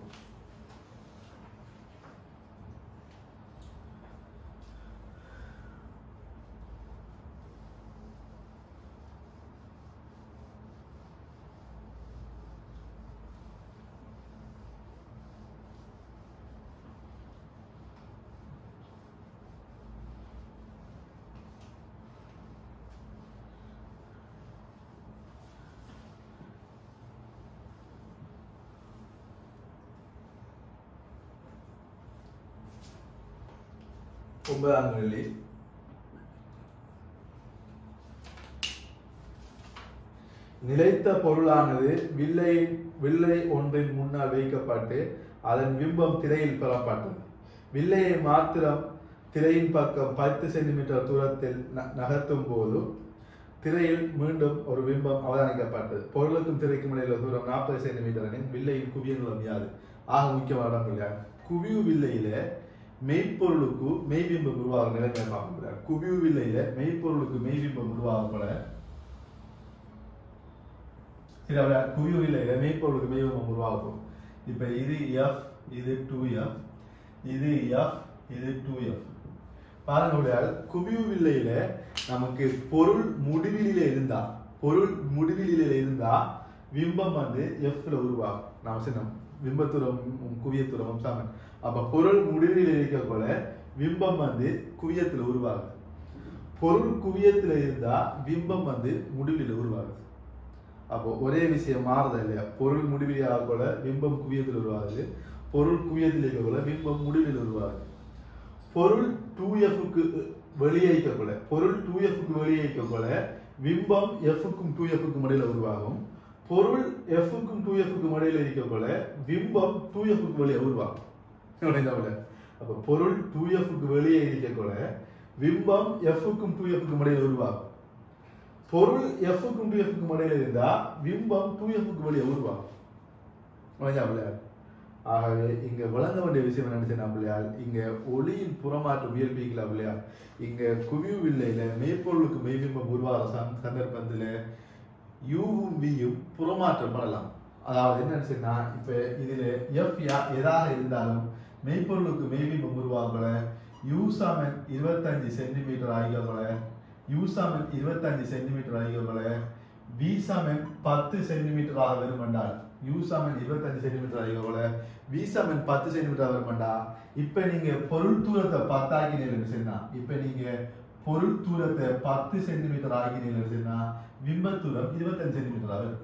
ஒன்பதாம் கேள்வி நிலைத்த பொருளானது வில்லை வில்லை ஒன்றின் முன்னால் வைக்கப்பட்டு அதன் பிம்பம் திரையில் பெறப்பட்டது வில்லையை மாத்திரம் திரையின் பக்கம் பத்து சென்டிமீட்டர் தூரத்தில் ந- நகர்த்தும் போது திரையில் மீண்டும் ஒரு பிம்பம் அவதானிக்கப்பட்டது பொருளுக்கும் திரைக்கும் இடையில தூரம் நாற்பது சென்டிமீட்டர் எனில் வில்லையின் குவியங்களும் யாது ஆக முக்கியமான இடங்கள் யார் குவிவு வில்லையில மெய்ப்பொருளுக்கு மெய்பிம்பம் உருவாகும் நிலைமை பார்க்கிறார் குவிவு வில்லையில மெய்ப்பொருளுக்கு மெய்பிம்பம் உருவாகப்பட சரி அவர குவிவு வில்லையில மெய்ப்பொருளுக்கு மெய்பிம்பம் உருவாகும் இப்ப இது எஃப் இது டூ எஃப் இது எஃப் இது டூ எஃப் பாருங்க விளையாடு குவிவு வில்லையில நமக்கு பொருள் முடிவிலில இருந்தா பொருள் முடிவிலில இருந்தா பிம்பம் வந்து எஃப்ல உருவாகும் நாம சொன்னோம் பிம்பத்துரம் குவியத்துரமும் சமன் அப்ப பொருள் முடிவிலில இருக்க போல பிம்பம் வந்து குவியத்துல உருவாகுது பொருள் குவியத்துல இருந்தா பிம்பம் வந்து முடிவிலில உருவாகுது அப்போ ஒரே விஷயம் மாறுதா இல்லையா பொருள் முடிவிலியாக போல பிம்பம் குவியத்தில் உருவாகுது பொருள் குவியத்தில் இருக்க போல பிம்பம் முடிவில் உருவாகுது பொருள் டூ எஃப்க்கு வெளியே போல பொருள் டூ எஃப்க்கு வெளியே போல பிம்பம் எஃப்க்கும் டூ எஃப்க்கும் இடையில உருவாகும் பொருள் எஃப்க்கும் டூ எஃப்க்கும் இடையில இருக்க போல பிம்பம் டூ எஃப்க்கு வெளியே உருவாகும் புரியுதா போல? அப்ப பொருள் டூ எஃப்க்கு வெளியே இருக்க போல பிம்பம் எஃப்க்கும் டூ எஃப்க்கும் இடையில உருவாகும் பொருள் எஃப்க்கும் டூ எஃப்க்கும் இடையில இருந்தா பிம்பம் டூ எஃப்க்கு வெளியே உருவாகும் புரியுதா போல? ஆகவே இங்க விளங்க வேண்டிய விஷயம் என்ன நினைச்சேன் பிள்ளையால் இங்க ஒளியின் புறமாற்று இயல்பிக்கல பிள்ளையால் இங்க குவிவு வில்லையில மெய்ப்பொருளுக்கு மெய்பிம்பம் உருவாகிற சந்த- சந்தர்ப்பத்துல யூவும் வியும் புறமாற்றப்படலாம் அதாவது என்ன நினைச்சேன்னா இப்ப இதுல எஃப் எதாக இருந்தாலும் மெய்ப்பொருளுக்கு மெய்பிம்பம் உருவாகல யூ சாமன் இருபத்தஞ்சு சென்டிமீட்டர் ஆகியவங்கள யூ சாமன் இருபத்தஞ்சு சென்டிமீட்டர் ஆகியவங்கள வி சாமன் பத்து சென்டிமீட்டராக வருமென்றால் யூ சாமன் இருபத்தஞ்சு சென்டிமீட்டர் ஆகியவங்கள வி சாமன் பத்து சென்டிமீட்டர் வருமெண்டா இப்ப நீங்க பொருள் தூரத்தை பத்தாக்கினீங்கன்னு சொன்னா இப்ப நீங்க பொருள் தூரத்தை பத்து சென்டிமீட்டர் ஆகினீங்கன்னு சொன்னா பிம்ப தூரம் இருபத்தஞ்சு சென்டிமீட்டர் ஆகும்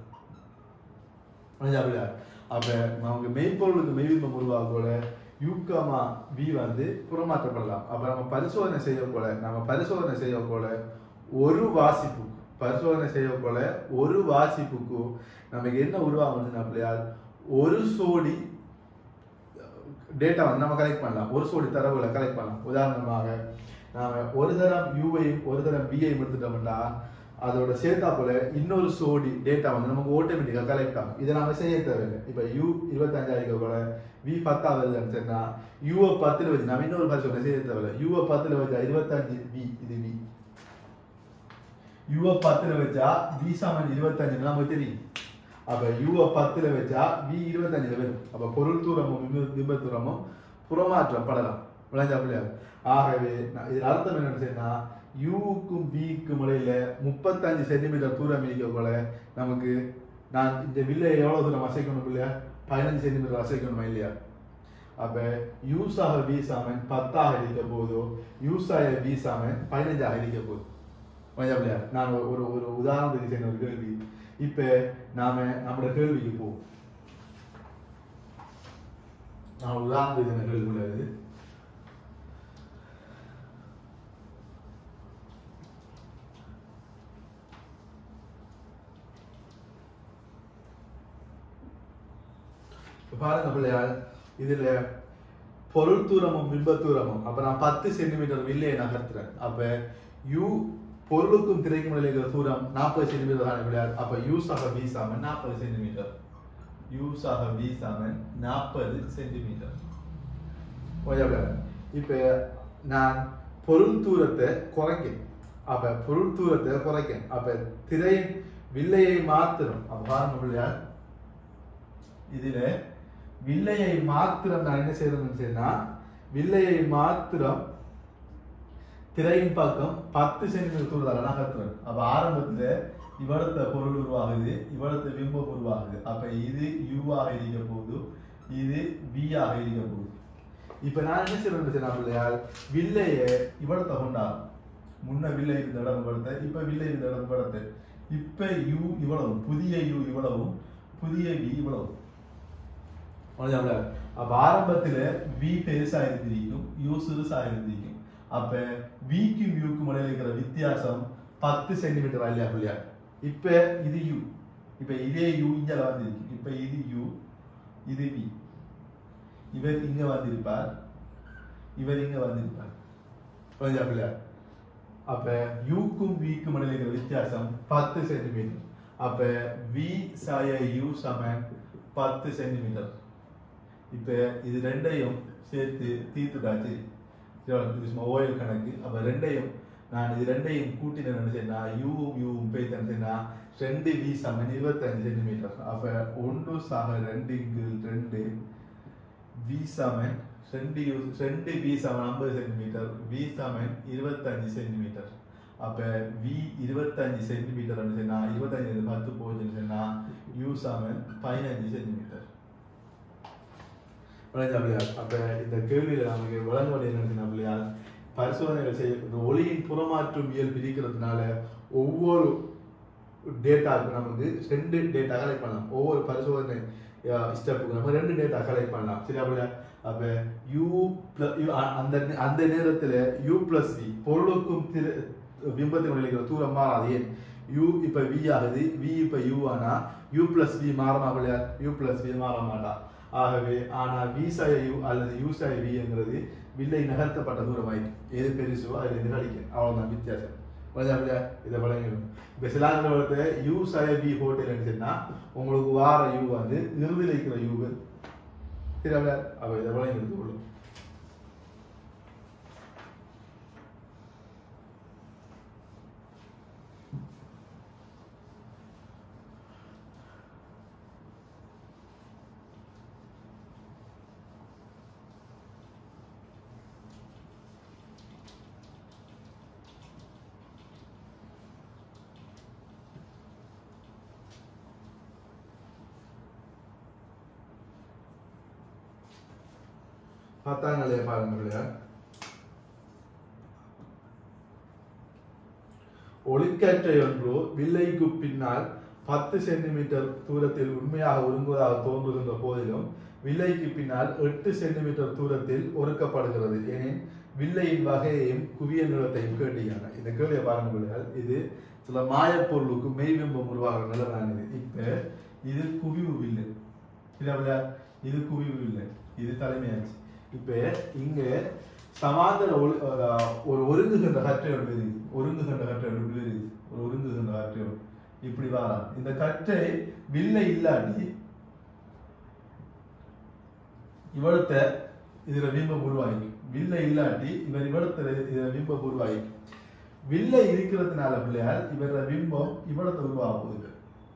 புரியுதா புரியுதா? அப்ப நமக்கு மெய்ப்பொருளுக்கு மெய்பிம்பம் உருவாகல யூகாமா வி வந்து புறமாற்றப்படலாம் அப்ப நம்ம பரிசோதனை செய்ய போல நம்ம பரிசோதனை செய்ய போல ஒரு வாசிப்புக்கு பரிசோதனை செய்ய போல ஒரு வாசிப்புக்கு நமக்கு என்ன உருவாகுதுன்னா பிள்ளையார் ஒரு சோடி டேட்டா வந்து நம்ம கலெக்ட் பண்ணலாம் ஒரு சோடி தரவுகளை கலெக்ட் பண்ணலாம் உதாரணமாக நாம ஒரு தரம் யூவையும் ஒரு தரம் பிஐயும் எடுத்துட்டோம்னா அதோட சேர்த்தா போல இன்னொரு சோடி டேட்டா வந்து நமக்கு ஆட்டோமேட்டிக்கா கலெக்ட் ஆகும் இதை நாம செய்ய தேவையில்லை இப்ப யூ இருபத்தஞ்சாயிரம் போல வி பத்தா வருதுன்னு சொன்னா யூவை பத்துல வச்சு நம்ம இன்னொரு பரிசோதனை செய்ய தேவையில்லை யூவை பத்துல வச்சா இருபத்தஞ்சு வி இது வி யூவை பத்துல வச்சா வி சமன் இருபத்தஞ்சு நமக்கு தெரியும் அப்ப யூவை பத்துல வச்சா வி இருபத்தஞ்சுல வரும் அப்ப பொருள் தூரமும் பிம்ப- பிம்ப தூரமும் புறமாற்றப்படலாம் விளைஞ்சா பிள்ளையா ஆகவே நான் இதில் அர்த்தம் என்னன்னு சொன்னா யூக்கும் விக்கும் இடையில முப்பத்தஞ்சு சென்டிமீட்டர் தூரம் இருக்க போல நமக்கு நான் இந்த வில்லை எவ்வளவு தூரம் அசைக்கணும் இல்லையா பதினஞ்சு சென்டிமீட்டர் அசைக்கணுமா இல்லையா அப்ப யூஸாக வீசாமன் பத்தாக இருக்க போதோ யூஸாக வீசாமன் பதினஞ்சாக இருக்க போகுது புரியுதா இல்லையா நான் ஒரு ஒரு- ஒரு உதாரணத்துக்கு செய்த ஒரு கேள்வி இப்ப நாம நம்மளோட கேள்விக்கு போவோம் நான் ஒரு உதாரணத்துக்கு செய்த கேள்வி உள்ளது இப்ப பாருங்க பிள்ளையார் இதுல பொருள் தூரமும் பிம்ப தூரமும் அப்ப நான் பத்து சென்டிமீட்டர் வில்லையை நகர்த்துறேன் அப்ப யூ பொருளுக்கும் திரைக்கும் இடையில இருக்கிற தூரம் நாற்பது சென்டிமீட்டர் தானே பிள்ளையார் அப்ப யூ சக பி சாமன் நாற்பது சென்டிமீட்டர் யூ சக பி சாமன் நாற்பது சென்டிமீட்டர் ஓகே பிள்ளையார் இப்ப நான் பொருள் தூரத்தை குறைக்கேன் அப்ப பொருள் தூரத்தை குறைக்கேன் அப்ப திரை வில்லையை மாத்திரம் அப்ப பாருங்க பிள்ளையார் இதுல வில்லையை மாத்திரம் நான் என்ன செய்யறேன்னு சொன்னா வில்லையை மாத்திரம் திரையின் பக்கம் பத்து சென்டிமீட்டர் தூரத்தால நகர்த்துறேன் அப்ப ஆரம்பத்துல இவ்வளத்த பொருள் உருவாகுது இவ்வளத்த பிம்பம் உருவாகுது அப்ப இது யூவாக இருக்க போகுது இது V ஆக இருக்க போகுது இப்ப நான் என்ன செய்யறேன்னு சொன்னா பிள்ளையார் வில்லைய இவ்வளத்த கொண்டாடும் முன்ன வில்லை இருந்த இடம் இவ்வளத்த இப்ப வில்லை இருந்த இடம் இவ்வளத்த இப்ப யூ இவ்வளவு புதிய யூ இவ்வளவும் புதிய வி இவ்வளவும் புரியுதாப்ல? அப்ப ஆரம்பத்துல வி பெருசா இருந்திருக்கும் யூ சிறுசா இருந்திருக்கும் அப்ப விக்கும் யூக்கும் இடையில இருக்கிற வித்தியாசம் பத்து சென்டிமீட்டர் இல்லையா பிள்ளையா இப்ப இது யூ இப்ப இதே யூ இங்க வந்திருக்கு இப்ப இது யூ இது வி இவர் இங்க வந்திருப்பார் இவர் இங்க வந்திருப்பார் புரிஞ்சா பிள்ளையா அப்ப யூக்கும் விக்கும் இடையில இருக்கிற வித்தியாசம் பத்து சென்டிமீட்டர் அப்ப வி சாய யூ சமன் பத்து சென்டிமீட்டர் இப்ப இது ரெண்டையும் சேர்த்து தீர்த்துட்டாச்சு இது சும்மா ஓயில் கணக்கு அப்ப ரெண்டையும் நான் இது ரெண்டையும் கூட்டினேன் செய்யனா யூவும் யூவும் பேத்தன் செய்யனா ரெண்டு வி சமன் இருபத்தஞ்சு சென்டிமீட்டர் அப்ப ஒன்று சம ரெண்டு கீழ் ரெண்டு வி சமன் ரெண்டு யூ ரெண்டு வி சமன் ஐம்பது சென்டிமீட்டர் வி சமன் இருபத்தஞ்சு சென்டிமீட்டர் அப்ப வி இருபத்தஞ்சு சென்டிமீட்டர் சொன்னா இருபத்தஞ்சு பத்து போச்சுன்னு சொன்னா யூ சமன் பதினஞ்சு சென்டிமீட்டர் அப்படியா அப்ப இந்த கேள்வியில நமக்கு வழங்குவது என்னன்னு அப்படியா பரிசோதனைகள் செய்ய இந்த ஒளியின் புறமாற்றும் இயல் பிரிக்கிறதுனால ஒவ்வொரு டேட்டாவுக்கு நமக்கு ரெண்டு டேட்டா கலெக்ட் பண்ணலாம் ஒவ்வொரு பரிசோதனை ஸ்டெப்புக்கு நம்ம ரெண்டு டேட்டா கலெக்ட் பண்ணலாம் சரி அப்படியா அப்ப யூ அந்த அந்த நேரத்துல யூ பிளஸ் வி பொருளுக்கும் திரு பிம்பத்தின் இருக்கிற தூரம் மாறாது ஏன் யூ இப்ப வி ஆகுது வி இப்ப யூ ஆனா யூ பிளஸ் வி மாறமா இல்லையா யூ பிளஸ் வி மாற மாட்டா ஆகவே ஆனா வி சாய யூ அல்லது யூ சாய வி என்கிறது வில்லை நகர்த்தப்பட்ட தூரம் ஆயிடும் எது பெருசோ அதுல இருந்து கழிக்கும் அவ்வளவுதான் வித்தியாசம் அப்படியா இதை வழங்கிடும் இப்ப சிலாங்கிற யூ சாய வி ஹோட்டல் இருந்துச்சுன்னா உங்களுக்கு வார யூ வந்து இறுதியில் இருக்கிற யூ சரி அப்படியா அப்ப இதை வழங்கிடுது கொள்ளும் பார்த்தாங்களே பாருங்க ஒளிக்கற்றை ஒன்று வில்லைக்கு பின்னால் பத்து சென்டிமீட்டர் தூரத்தில் உண்மையாக ஒருங்குவதாக தோன்றுகின்ற போதிலும் வில்லைக்கு பின்னால் எட்டு சென்டிமீட்டர் தூரத்தில் ஒருக்கப்படுகிறது எனின் வில்லையின் வகையையும் குவிய நிலத்தையும் கேட்டீங்க இந்த கேள்வியை பாருங்க இது சில மாயப்பொருளுக்கு மெய்பிம்பம் உருவாகிற நிலமானது இப்ப இது குவிவு வில்லு இல்ல இது குவிவு இல்லை இது தலைமையாச்சு இப்ப இங்க சமாந்தர ஒளி ஒரு ஒருங்குகின்ற கற்றையோடு விரியுது ஒருங்குகின்ற கற்றையோடு விரியுது ஒரு ஒருங்குகின்ற கற்றையோடு இப்படி வாரா இந்த கற்றை வில்லை இல்லாட்டி இவளத்தை இதுல பிம்பம் உருவாகிக்கும் வில்லை இல்லாட்டி இவர் இவளத்துல இதுல பிம்பம் உருவாகிக்கும் வில்லை இருக்கிறதுனால பிள்ளையார் இவர பிம்பம் இவளத்தை உருவாக போகுது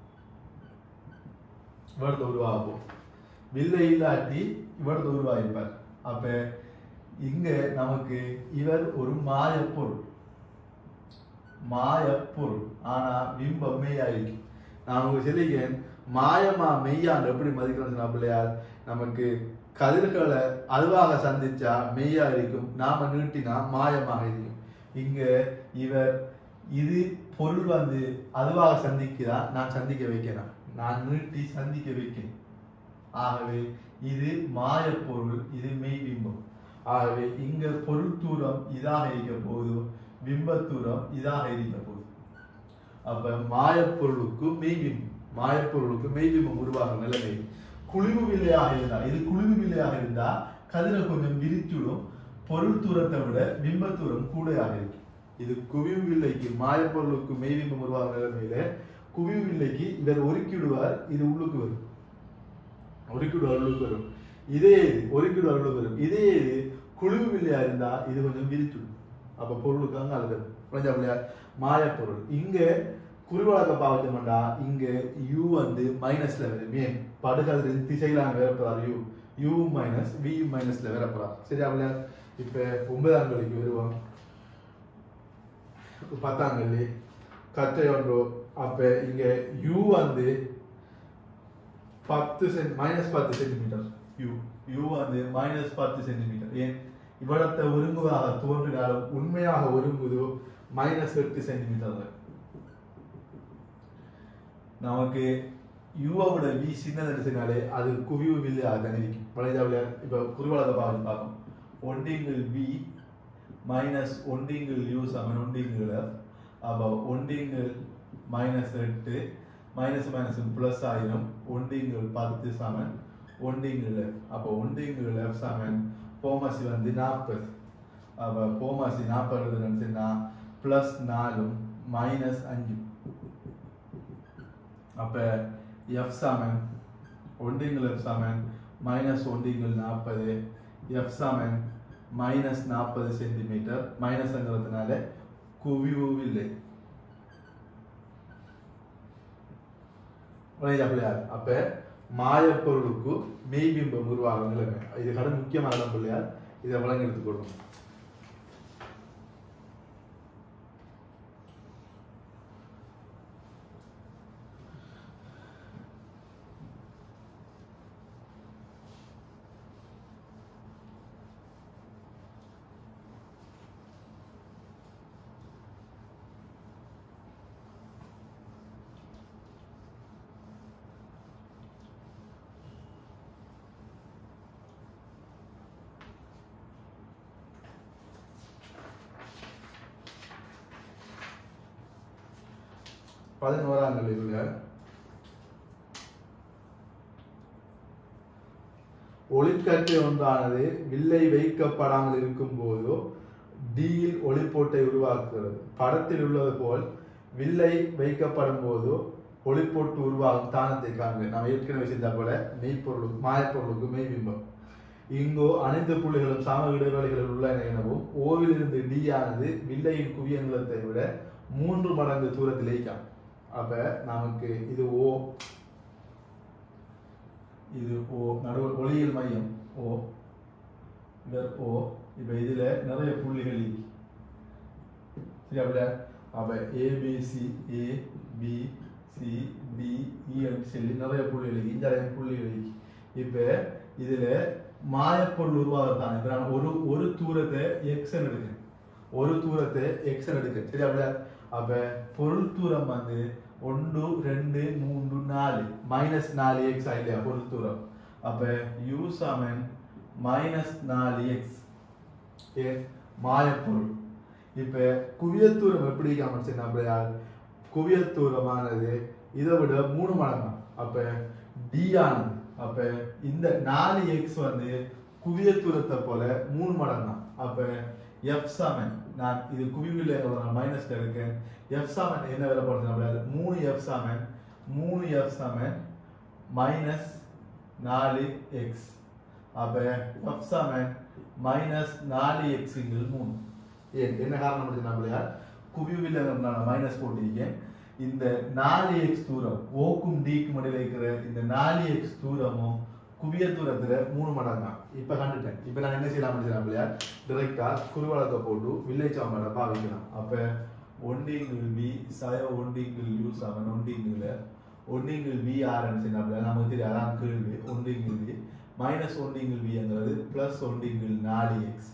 இவளத்தை உருவாக போகுது வில்லை இல்லாட்டி இவளத்தை உருவாகிப்பார் அப்ப இங்க நமக்கு இவர் ஒரு மாயப்பொருள் மாயப்பொருள் ஆனா பிம்பம் மெய்யாயிருக்கு நான் உங்களுக்கு சொல்லிக்கிறேன் மாயமா மெய்யான் எப்படி மதிக்கணும் பிள்ளையார் நமக்கு கதிர்களை அதுவாக சந்திச்சா மெய்யா இருக்கும் நாம நீட்டினா மாயமாக இருக்கும் இங்க இவர் இது பொருள் வந்து அதுவாக சந்திக்கிறா நான் சந்திக்க வைக்கிறேன் நான் நீட்டி சந்திக்க வைக்கிறேன் ஆகவே இது மாய பொருள் இது மெய் பிம்பம் ஆகவே இங்க பொருள் தூரம் இதாக இருக்க போகுது பிம்ப தூரம் இதாக இருக்க போகுது அப்ப மாயப்பொருளுக்கு மெய்பிம்பம் மாயப்பொருளுக்கு மெய்பிம்பம் உருவாகும் நிலைமை குளிவு வில்லையாக இருந்தா இது குளிவு வில்லையாக இருந்தா கதிரை கொஞ்சம் விரிச்சுடும் பொருள் தூரத்தை விட பிம்ப தூரம் கூடையாக இருக்கு இது குவிவு வில்லைக்கு மாயப்பொருளுக்கு மெய்பிம்பம் உருவாகும் நிலைமையில குவிவு வில்லைக்கு இவர் ஒருக்கிடுவார் இது உள்ளுக்கு வரும் ஒருக்கிடு அருளுக்கு வரும் இதே இது ஒருக்கிடு அருளுக்கு வரும் இதே இது குழுவு வில்லையா இருந்தா இது கொஞ்சம் விரிச்சுடும் அப்ப பொருளுக்கு அங்க அழுது புரிஞ்சா மாயப்பொருள் இங்க குருவழக்க பாவச்சோம்டா இங்க யூ வந்து மைனஸ்ல வரும் ஏன் படுகதிரின் திசையிலான வேறப்படுறார் யூ யூ மைனஸ் வி மைனஸ்ல வேறப்படுறார் சரியா பிள்ளையா இப்ப ஒன்பதாம் கல்விக்கு வருவோம் பத்தாம் கல்வி கற்றை ஒன்றோ அப்ப இங்க யூ வந்து பத்து சென்ட் மைனஸ் பத்து சென்டிமீட்டர் யூ யூ வந்து மைனஸ் பத்து சென்டிமீட்டர் ஏன் இவ்வளத்தை ஒருங்குவதாக தோன்றினாலும் உண்மையாக ஒருங்குது மைனஸ் எட்டு சென்டிமீட்டர் நமக்கு யூவோட வி சின்னது சொன்னாலே அது குவிவு வில்லையாக தான் இருக்கும் வளைஜாவில் இப்போ குருவலக பாகம் பார்க்கும் ஒன்றிங்கள் வி மைனஸ் ஒண்டிங்கில் யூ சமன் ஒண்டிங்கில் எஃப் அப்போ ஒண்டிங்கில் மைனஸ் எட்டு மைனஸ் மைனஸ் பிளஸ் ஆயிரும் ஒண்டிங்கில் பத்து சமன் ஒண்டிங்கில் எஃப் அப்போ ஒண்டிங்கில் எஃப் சமன் போமசி வந்து நாற்பது அப்போ போமாசி நாற்பது எழுதுன்னு ப்ளஸ் நாலும் மைனஸ் அஞ்சு அப்போ எஃப் சமன் ஒன்றிங்கள் எஃப் சமன் மைனஸ் ஒன்றிங்கள் நாற்பது எஃப் சமன் மைனஸ் நாற்பது சென்டிமீட்டர் மைனஸ்ங்கிறதுனால குவிவு இல்லை பிள்ளையார் அப்ப மாயப்பொருளுக்கு மெய்பிம்பம் உருவாகும் நிலைமை இது கடன் முக்கியமான இடம் பிள்ளையார் இதை வழங்கி எடுத்துக்கொள்ளும் பதினோராம் நிலையில் ஒளிக்கற்றை ஒன்றானது வில்லை வைக்கப்படாமல் இருக்கும் போதோ டியில் ஒளிப்போட்டை உருவாக்குகிறது படத்தில் உள்ளது போல் வில்லை வைக்கப்படும் போதோ ஒளிப்போட்டு உருவாகும் தானத்தை காண்க நாம் ஏற்கனவே செய்த போல மெய்ப்பொருளுக்கு மாயப்பொருளுக்கு மெய்பிம்பம் இங்கோ அனைத்து புள்ளிகளும் சம இடைவெளிகளில் உள்ளன எனவும் ஓவில் இருந்து டி ஆனது வில்லையின் குவியங்களத்தை விட மூன்று மடங்கு தூரத்தில் இயக்கம் அப்ப நமக்கு இது ஓ இது ஓ நடுவு ஒளியியல் மையம் ஓ இதர் ஓ இப்ப இதுல நிறைய புள்ளிகள் இருக்கு சரி அப்படி அப்ப ABC A B C D E சொல்லி நிறைய புள்ளிகள் இருக்கு இந்த அளவு புள்ளிகள் இருக்கு இப்ப இதுல மாயப்பொருள் உருவாகிறதான் இப்ப நான் ஒரு ஒரு தூரத்தை எக்ஸ் எடுக்கிறேன் ஒரு தூரத்தை எக்ஸ் எடுக்கிறேன் சரி அப்படி அப்ப பொருள் தூரம் வந்து ஒன்று ரெண்டு மூன்று நாலு மைனஸ் நாலு எக்ஸ் இல்லையா பொருள் தூரம் அப்ப யூ சமன் மைனஸ் நாலு எக்ஸ் ஏ மாயப்பொருள் இப்ப குவியத்தூரம் எப்படி காமிச்சேன் அப்படியா குவியத்தூரமானது இதை விட மூணு மடங்கா அப்ப டி ஆனது அப்ப இந்த நாலு எக்ஸ் வந்து குவியத்தூரத்தை போல மூணு மடங்கா அப்ப எஃப் சமன் நான் இது குவிவில் நான் மைனஸ்ல இருக்கேன் எஃப் சமன் என்ன வேலை போடுறது மூணு எஃப் சமன் மூணு எஃப் சமன் மைனஸ் நாலு எக்ஸ் அப்ப எஃப் சமன் மைனஸ் நாலு எக்ஸ் மூணு ஏன் என்ன காரணம் அப்படின்னா குவிவில் நான் மைனஸ் போட்டிருக்கேன் இந்த நாலு எக்ஸ் தூரம் ஓக்கும் டிக்கும் இடையில இருக்கிற இந்த நாலு எக்ஸ் தூரமும் குவிய தூரத்துல மூணு மடங்கா இப்ப கண்டுட்டேன் இப்ப நான் என்ன செய்யலாம் செய்யலாம் இல்லையா டிரெக்டா குருவளத்தை போட்டு வில்லேஜ் சாம்பாட பாவிக்கலாம் அப்ப ஒண்டிங்கிள் வி சய ஒண்டிங்கிள் யூ சமன் ஒண்டிங்கிள் ஒண்டிங்கிள் வி ஆர்னு செய்யலாம் நமக்கு தெரியும் அதான் கேள்வி ஒண்டிங்கிள் வி மைனஸ் ஒண்டிங்கிள் விங்கிறது பிளஸ் ஒண்டிங்கிள் நாலு எக்ஸ்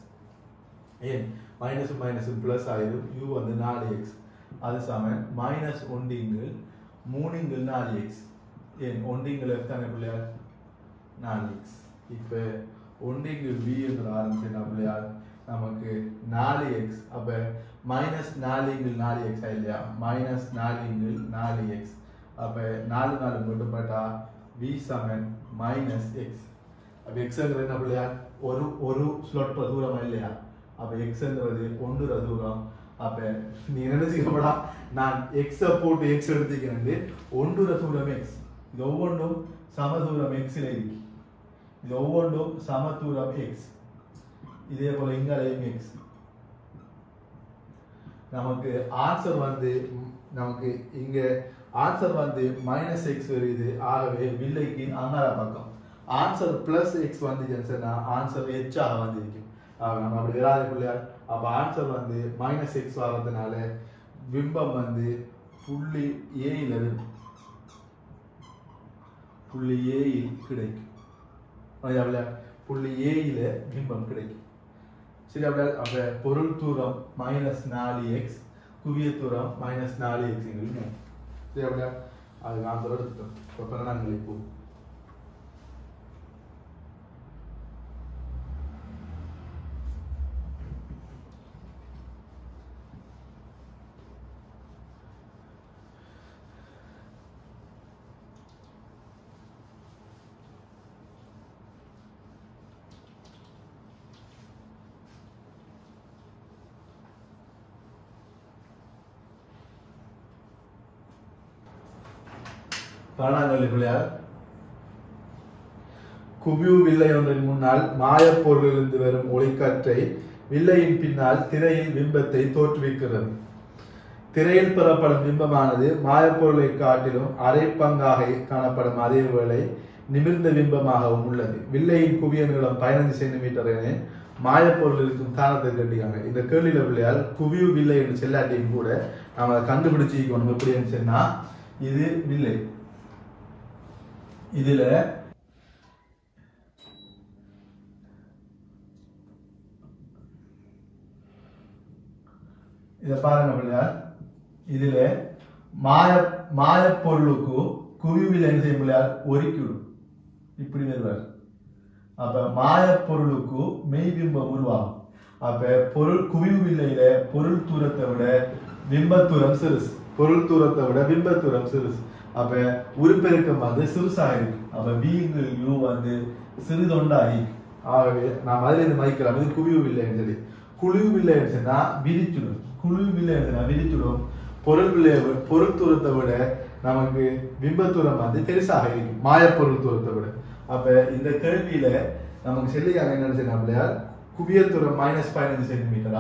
ஏன் மைனஸ் மைனஸ் பிளஸ் ஆயிரும் யூ வந்து நாலு எக்ஸ் அது சமன் மைனஸ் ஒண்டிங்கிள் மூணிங்கிள் நாலு எக்ஸ் ஏன் ஒண்டிங்கிள் எஃப் தானே பிள்ளையார் நாலு எக்ஸ் இப்போ ஒன்றிங்கிள் வி என்று ஆரம்பிச்சேன் பிள்ளையார் நமக்கு நாலு எக்ஸ் அப்போ மைனஸ் நாலுங்கிள் நாலு எக்ஸ் இல்லையா மைனஸ் நாலுங்கிள் நாலு எக்ஸ் அப்போ நாலு நாலு மட்டும் போட்டா வி சமன் மைனஸ் எக்ஸ் அப்போ எக்ஸ்ங்கிறது என்ன பிள்ளையார் ஒரு ஒரு ஸ்லொட் தூரம் இல்லையா அப்போ எக்ஸ்ங்கிறது ஒன்றுற தூரம் அப்ப நீ நினைச்சுக்கப்படா நான் எக்ஸ போட்டு எக்ஸ் எடுத்துக்கிறேன் ஒன்றுற தூரம் எக்ஸ் இது ஒவ்வொன்றும் சம தூரம் எக்ஸில் இருக்கு இது ஒவ்வொன்றும் சம தூரம் எக்ஸ் இதே போல இங்களையும் எக்ஸ் நமக்கு ஆன்சர் வந்து நமக்கு இங்க ஆன்சர் வந்து மைனஸ் எக்ஸ் வருது ஆகவே வில்லைக்கு அங்கார பக்கம் ஆன்சர் பிளஸ் எக்ஸ் வந்துச்சுன்னா ஆன்சர் எச்சாக வந்திருக்கும் நம்ம அப்படி விராத பிள்ளையார் அப்ப ஆன்சர் வந்து மைனஸ் எக்ஸ் வர்றதுனால பிம்பம் வந்து புள்ளி ஏயில் இருக்கும் புள்ளி ஏயில் கிடைக்கும் அப்படியா புள்ளி ஏயில பிம்பம் கிடைக்கும் சரி அப்படியா அப்ப பொருள் தூரம் மைனஸ் நாலு எக்ஸ் குவிய தூரம் மைனஸ் நாலு எக்ஸ் சரி அப்படியா அது ஆன்சர் எடுத்துட்டோம் இப்போ பன்னெண்டாம் இப்போ பரணாங்கல்லி பிள்ளையார் குவியூ வில்லை ஒன்றின் முன்னால் மாயப்பொருளிலிருந்து வரும் ஒளிக்காற்றை வில்லையின் பின்னால் திரையில் பிம்பத்தை தோற்றுவிக்கிறது திரையில் பெறப்படும் பிம்பமானது மாயப்பொருளை காட்டிலும் அரை பங்காக காணப்படும் அதே வேளை நிமிர்ந்த பிம்பமாகவும் உள்ளது வில்லையின் குவிய நீளம் பதினைந்து சென்டிமீட்டர் என மாயப்பொருள் இருக்கும் தானத்தை கட்டிக்காங்க இந்த கேள்வியில பிள்ளையால் குவிவு வில்லை என்று செல்லாட்டியும் கூட நாம அதை கண்டுபிடிச்சிக்கணும் எப்படின்னு சொன்னா இது வில்லை இதுல இத பாருங்க பிள்ளையார் இதுல மாய மாயப்பொருளுக்கு குவிவில் என்ன செய்யும் பிள்ளையார் ஒருக்கிவிடும் இப்படி வருவார் அப்ப மாயப்பொருளுக்கு மெய்பிம்பம் உருவாகும் அப்ப பொருள் குவிவு வில்லையில பொருள் தூரத்தை விட பிம்பத்தூரம் சிறுசு பொருள் தூரத்தை விட பிம்பத்தூரம் சிறுசு அப்ப உருப்பெருக்கம் வந்து சிறுசாக இருக்கு அப்ப வீங்கு யூ வந்து சிறிதொண்டாகி ஆகவே நாம் அதுல இருந்து மதிக்கலாம் இது குவிவு வில்லைன்னு சொல்லி குழிவு வில்லைன்னு சொன்னா விரிச்சுடும் குழிவு வில்லைன்னு சொன்னா விரிச்சுடும் பொருள் வில்லை பொருள் தூரத்தை விட நமக்கு பிம்பத்தூரம் வந்து பெருசாக இருக்கும் மாயப்பொருள் தூரத்தை விட அப்ப இந்த கேள்வியில நமக்கு செல்லியாக என்ன சொன்னா பிள்ளையா குவியத்தூரம் மைனஸ் பதினஞ்சு சென்டிமீட்டரா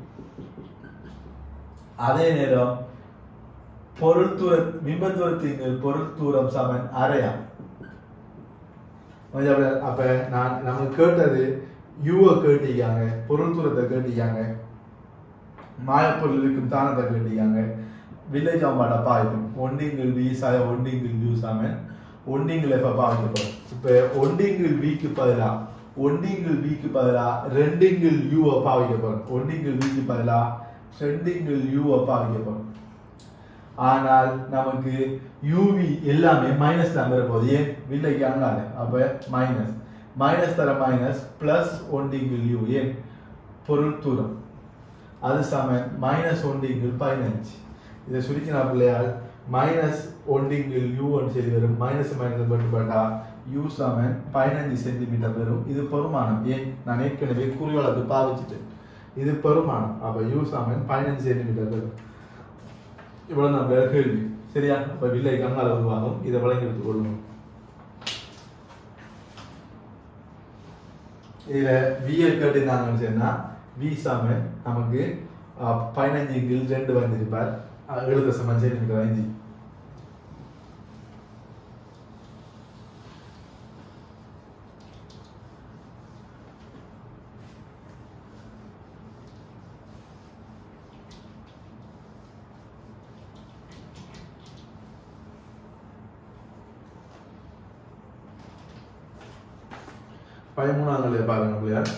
அதே நேரம் பொருள் தூர பிம்பத்தூரத்தின் பொருள் தூரம் சமன் அரையா கொஞ்சம் அப்படியே, அப்ப நான் நமக்கு கேட்டது யூவை கேட்டிருக்காங்க பொருள் தூரத்தை கேட்டிருக்காங்க மாயப்பொருள் இருக்கும் தானத்தை கேட்டிருக்காங்க வில்லேஜ் அம்மாட்ட பாய்க்கும் ஒண்டிங்கில் வி சாய ஒண்டிங்கில் யூ சாமன் ஒண்டிங்கில் எப்ப பாய்க்க போறோம் இப்ப ஒண்டிங்கில் விக்கு பதிலா ஒண்டிங்கில் விக்கு பதிலா ரெண்டிங்கில் யூவை பாவிக்க போறோம் ஒண்டிங்கில் விக்கு பதிலா ரெண்டிங்கில் யூவை பாவிக்க போறோம் ஆனால் நமக்கு யூவி எல்லாமே மைனஸ் தான் வரப்போகுது ஏன் வில்லைக்கு அங்காது அப்ப மைனஸ் மைனஸ் தர மைனஸ் பிளஸ் ஒன்டிங்கில் யூ ஏன் பொருள் தூரம் அது சமன் மைனஸ் ஒன்டிங்கில் பதினஞ்சு இதை சுருக்கினா பிள்ளையால் மைனஸ் ஒன்டிங்கில் யூ ஒன்று சரி வரும் மைனஸ் மைனஸ் மட்டுப்பட்டா யூ சமன் பதினஞ்சு சென்டிமீட்டர் வரும் இது பெருமானம் ஏன் நான் ஏற்கனவே குறிவளத்து பாவிச்சிட்டேன் இது பெருமானம் அப்ப யூ சமன் பதினஞ்சு சென்டிமீட்டர் வரும் இவ்வளவு நம்ம கேள்வி சரியா இப்ப வில்லை கங்கால உருவாகும் இதை வழங்கி எடுத்துக் கொள்ளணும் இதுல விஏ கேட்டிருந்தாங்கன்னு சொன்னா வி சமன் நமக்கு அஹ், பதினஞ்சு கில் ரெண்டு வந்திருப்பார் அஹ், எழுத சமன் சென்டிமீட்டர் அஞ்சு பதிமூணாம் நிலையை பாருங்க பிள்ளையார்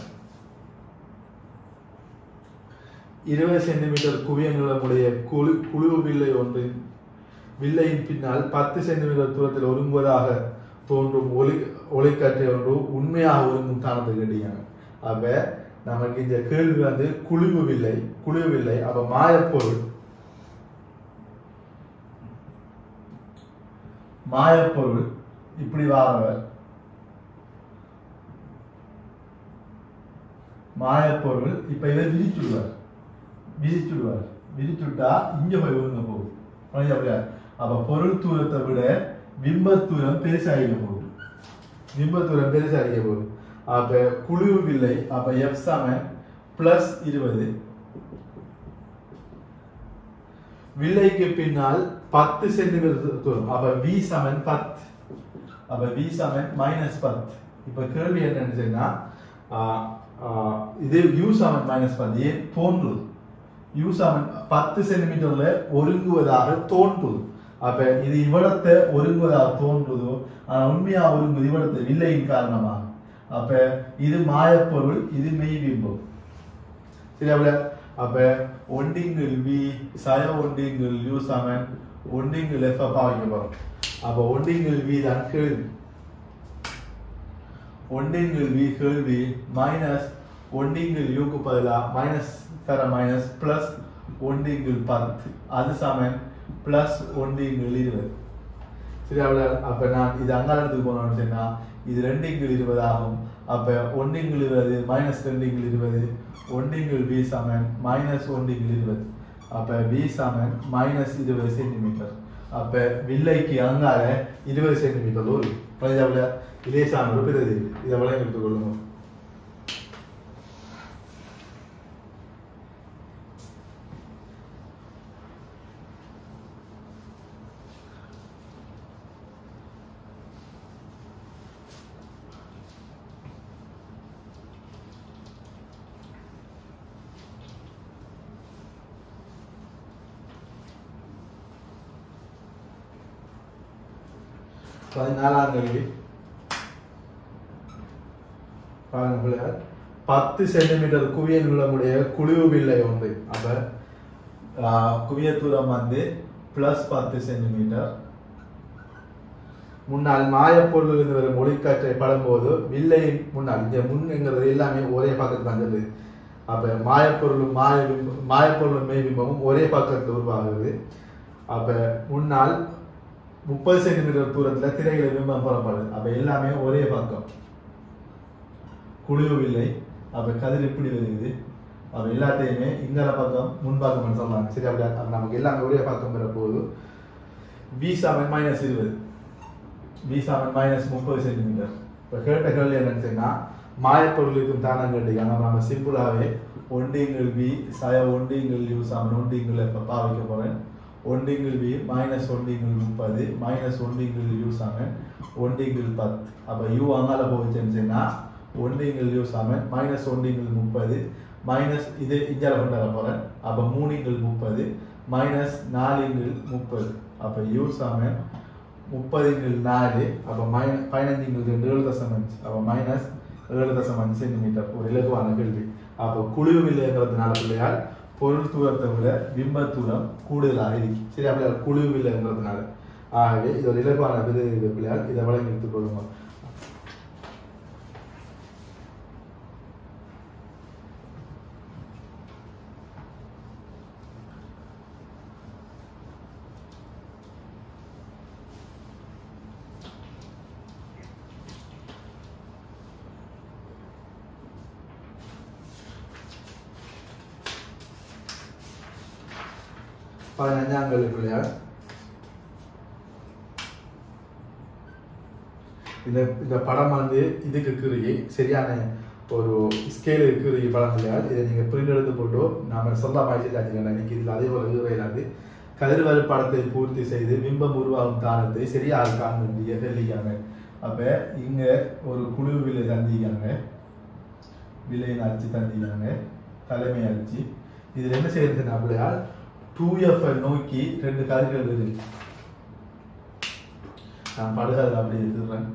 இருபது சென்டிமீட்டர் குவிய நீளமுடைய குழு குழு வில்லை ஒன்றின் வில்லையின் பின்னால் பத்து சென்டிமீட்டர் தூரத்தில் ஒருங்குவதாக தோன்றும் ஒளி ஒளிக்காற்றை ஒன்று உண்மையாக ஒருங்கும் தானத்தை கேட்டீங்க அப்ப நமக்கு இந்த கேள்வி வந்து குழிவு வில்லை குழிவு வில்லை அப்ப மாயப்பொருள் மாயப்பொருள் இப்படி வாரவர் மாயப்பொருள் இப்ப இதை விரிச்சுடுவார் விரிச்சுடுவார் விரிச்சுட்டா இங்க போய் ஒழுங்க போகுது புரியுதா அப்படியா? அப்ப பொருள் தூரத்தை விட பிம்ப தூரம் பெருசாகிக்க போகுது பிம்ப தூரம் பெருசாகிக்க போகுது அப்ப குழிவு வில்லை அப்ப எஃப் சமன் பிளஸ் இருபது வில்லைக்கு பின்னால் பத்து சென்டிமீட்டர் தூரம் அப்ப வி சமன் பத்து அப்ப வி சமன் மைனஸ் பத்து இப்ப கேள்வி என்னன்னு சொன்னா ஆஹ், ஆஹ், இது யூ சமன் மைனஸ் பத்து ஏன் தோன்றுது யூ சமன் பத்து சென்டிமீட்டர்ல ஒருங்குவதாக தோன்றுது அப்ப இது இவ்வளத்தை ஒருங்குவதாக தோன்றுதோ ஆனா உண்மையா ஒருங்குவது இவ்வளத்தை வில்லையின் காரணமாக அப்ப இது மாயப்பொருள் இது மெய்பிம்பம் சரி அப்ப அப்ப ஒண்டிங்கில் வி சய ஒண்டிங்கில் யூ சமன் ஒண்டிங்கில் எஃப் அப்பா வைக்க போறோம் அப்ப ஒண்டிங்கில் வி தான் கேள்வி ஒண்டிங்கில் வி கேள்வி மைனஸ் ஒண்டிங்கில் யூக்கு பதிலா மைனஸ் தர மைனஸ் பிளஸ் ஒண்டிங்கில் பத்து அது சமன் பிளஸ் ஒண்டிங்கில் இருபது சரி அவ்வளோ அப்ப நான் இது அங்காளத்துக்கு போனோம்னு சொன்னா இது ரெண்டிங்கில் இருபது ஆகும் அப்ப ஒன்றிங்கில் இருபது மைனஸ் ரெண்டிங்கில் இருபது ஒன்றிங்கில் வி சமன் மைனஸ் ஒன்றிங்கில் இருபது அப்ப வி சமன் மைனஸ் இருபது சென்டிமீட்டர் அப்ப வில்லைக்கு அங்கால இருபது சென்டிமீட்டர் தூரம் பஞ்சாப்ல இலேசான ஒரு பிறகு இதை விளைய எடுத்துக் கொள்ளுங்க பதினாலாம் கேள்வி பாருங்க பிள்ளையார் பத்து சென்டிமீட்டர் குவிய நீளமுடைய குழிவு வில்லை ஒன்று அப்ப ஆஹ், குவிய தூரம் வந்து பிளஸ் பத்து சென்டிமீட்டர் முன்னால் மாயப்பொருள் இருந்து வரும் ஒளிக்காற்றை படும்போது வில்லையின் முன்னால் இந்த முன்ங்கிறது எல்லாமே ஒரே பக்கத்துக்கு வந்தது அப்ப மாயப்பொருளும் மாய பிம்பம் மாயப்பொருளும் மெய்பிம்பமும் ஒரே பக்கத்தில் உருவாகுது அப்ப முன்னால் முப்பது சென்டிமீட்டர் தூரத்துல திரையில பிம்பம் புறப்படுது அப்ப எல்லாமே ஒரே பக்கம் குளிர்வில்லை அப்ப கதிர் இப்படி வருது அப்ப எல்லாத்தையுமே இங்கற பக்கம் முன்பக்கம் சொல்றாங்க சரி அப்படி அப்ப நமக்கு எல்லாமே ஒரே பக்கம் பெற போகுது வி செவன் மைனஸ் இருபது வி செவன் மைனஸ் முப்பது சென்டிமீட்டர் இப்போ கேட்ட கேள்வி என்னன்னு சொன்னா மாயப்பொருளுக்கும் தானம் கேட்டீங்க நம்ம சிம்பிளாவே ஒண்டிங்கள் வி சய ஒண்டிங்கள் யூ செவன் ஒண்டிங்கள் இப்போ பாவிக்க போறேன் ஒண்டிங்கள் வி மைனஸ் ஒண்டிங்கள் முப்பது மைனஸ் ஒண்டிங்கள் யூ செவன் ஒண்டிங்கள் பத்து அப்போ யூ அங்கால போச்சுன்னு சொன்னா ஒண்டிங்கள் யூ செவன் மைனஸ் ஒண்டிங்கள் முப்பது மைனஸ் இது இஞ்சால கொண்டு வர போறேன் அப்போ மூணிங்கள் முப்பது மைனஸ் நாலுங்கள் முப்பது அப்போ யூ செவன் முப்பதுங்கள் நாலு அப்போ மைன பதினஞ்சுங்கள் ரெண்டு ஏழு தசம் அஞ்சு அப்போ மைனஸ் ஏழு தசம் அஞ்சு சென்டிமீட்டர் ஒரு இலகுவான கேள்வி அப்போ குழுவில்லைங்கிறதுனால பிள்ளையால் பொருள் தூரத்தை விட பிம்ப தூரம் கூடுதலாக இருக்கு சரி அப்படியா குழுவில்லைங்கிறதுனால ஆகவே இது ஒரு இலகுவான விதை இது பிள்ளையால் இதை வழங்கி எடுத்துக் கொள்ளுங்க பதினஞ்சாம் கேள்வி பிள்ளையார் இந்த இந்த படம் வந்து இதுக்கு கிருகி சரியான ஒரு ஸ்கேலு கிருகி படம் இல்லையால் இதை நீங்கள் பிரிண்ட் எடுத்து போட்டு நாம சொந்த மாதிரி காட்சிகள் இன்னைக்கு இதில் அதே போல இல்லாது கதிர்வரு படத்தை பூர்த்தி செய்து பிம்பம் உருவாகும் தானத்தை சரியாக காண்பிய சொல்லிக்காங்க அப்ப இங்க ஒரு குழு விலை தந்திக்காங்க விலையின் அடிச்சு தந்திக்காங்க தலைமை அடிச்சு இதுல என்ன செய்யறதுன்னா அப்படியால் டூ எஃப் நோக்கி ரெண்டு கதிர்கள் இருக்கு நான் படுகாது அப்படி இருக்கிறேன்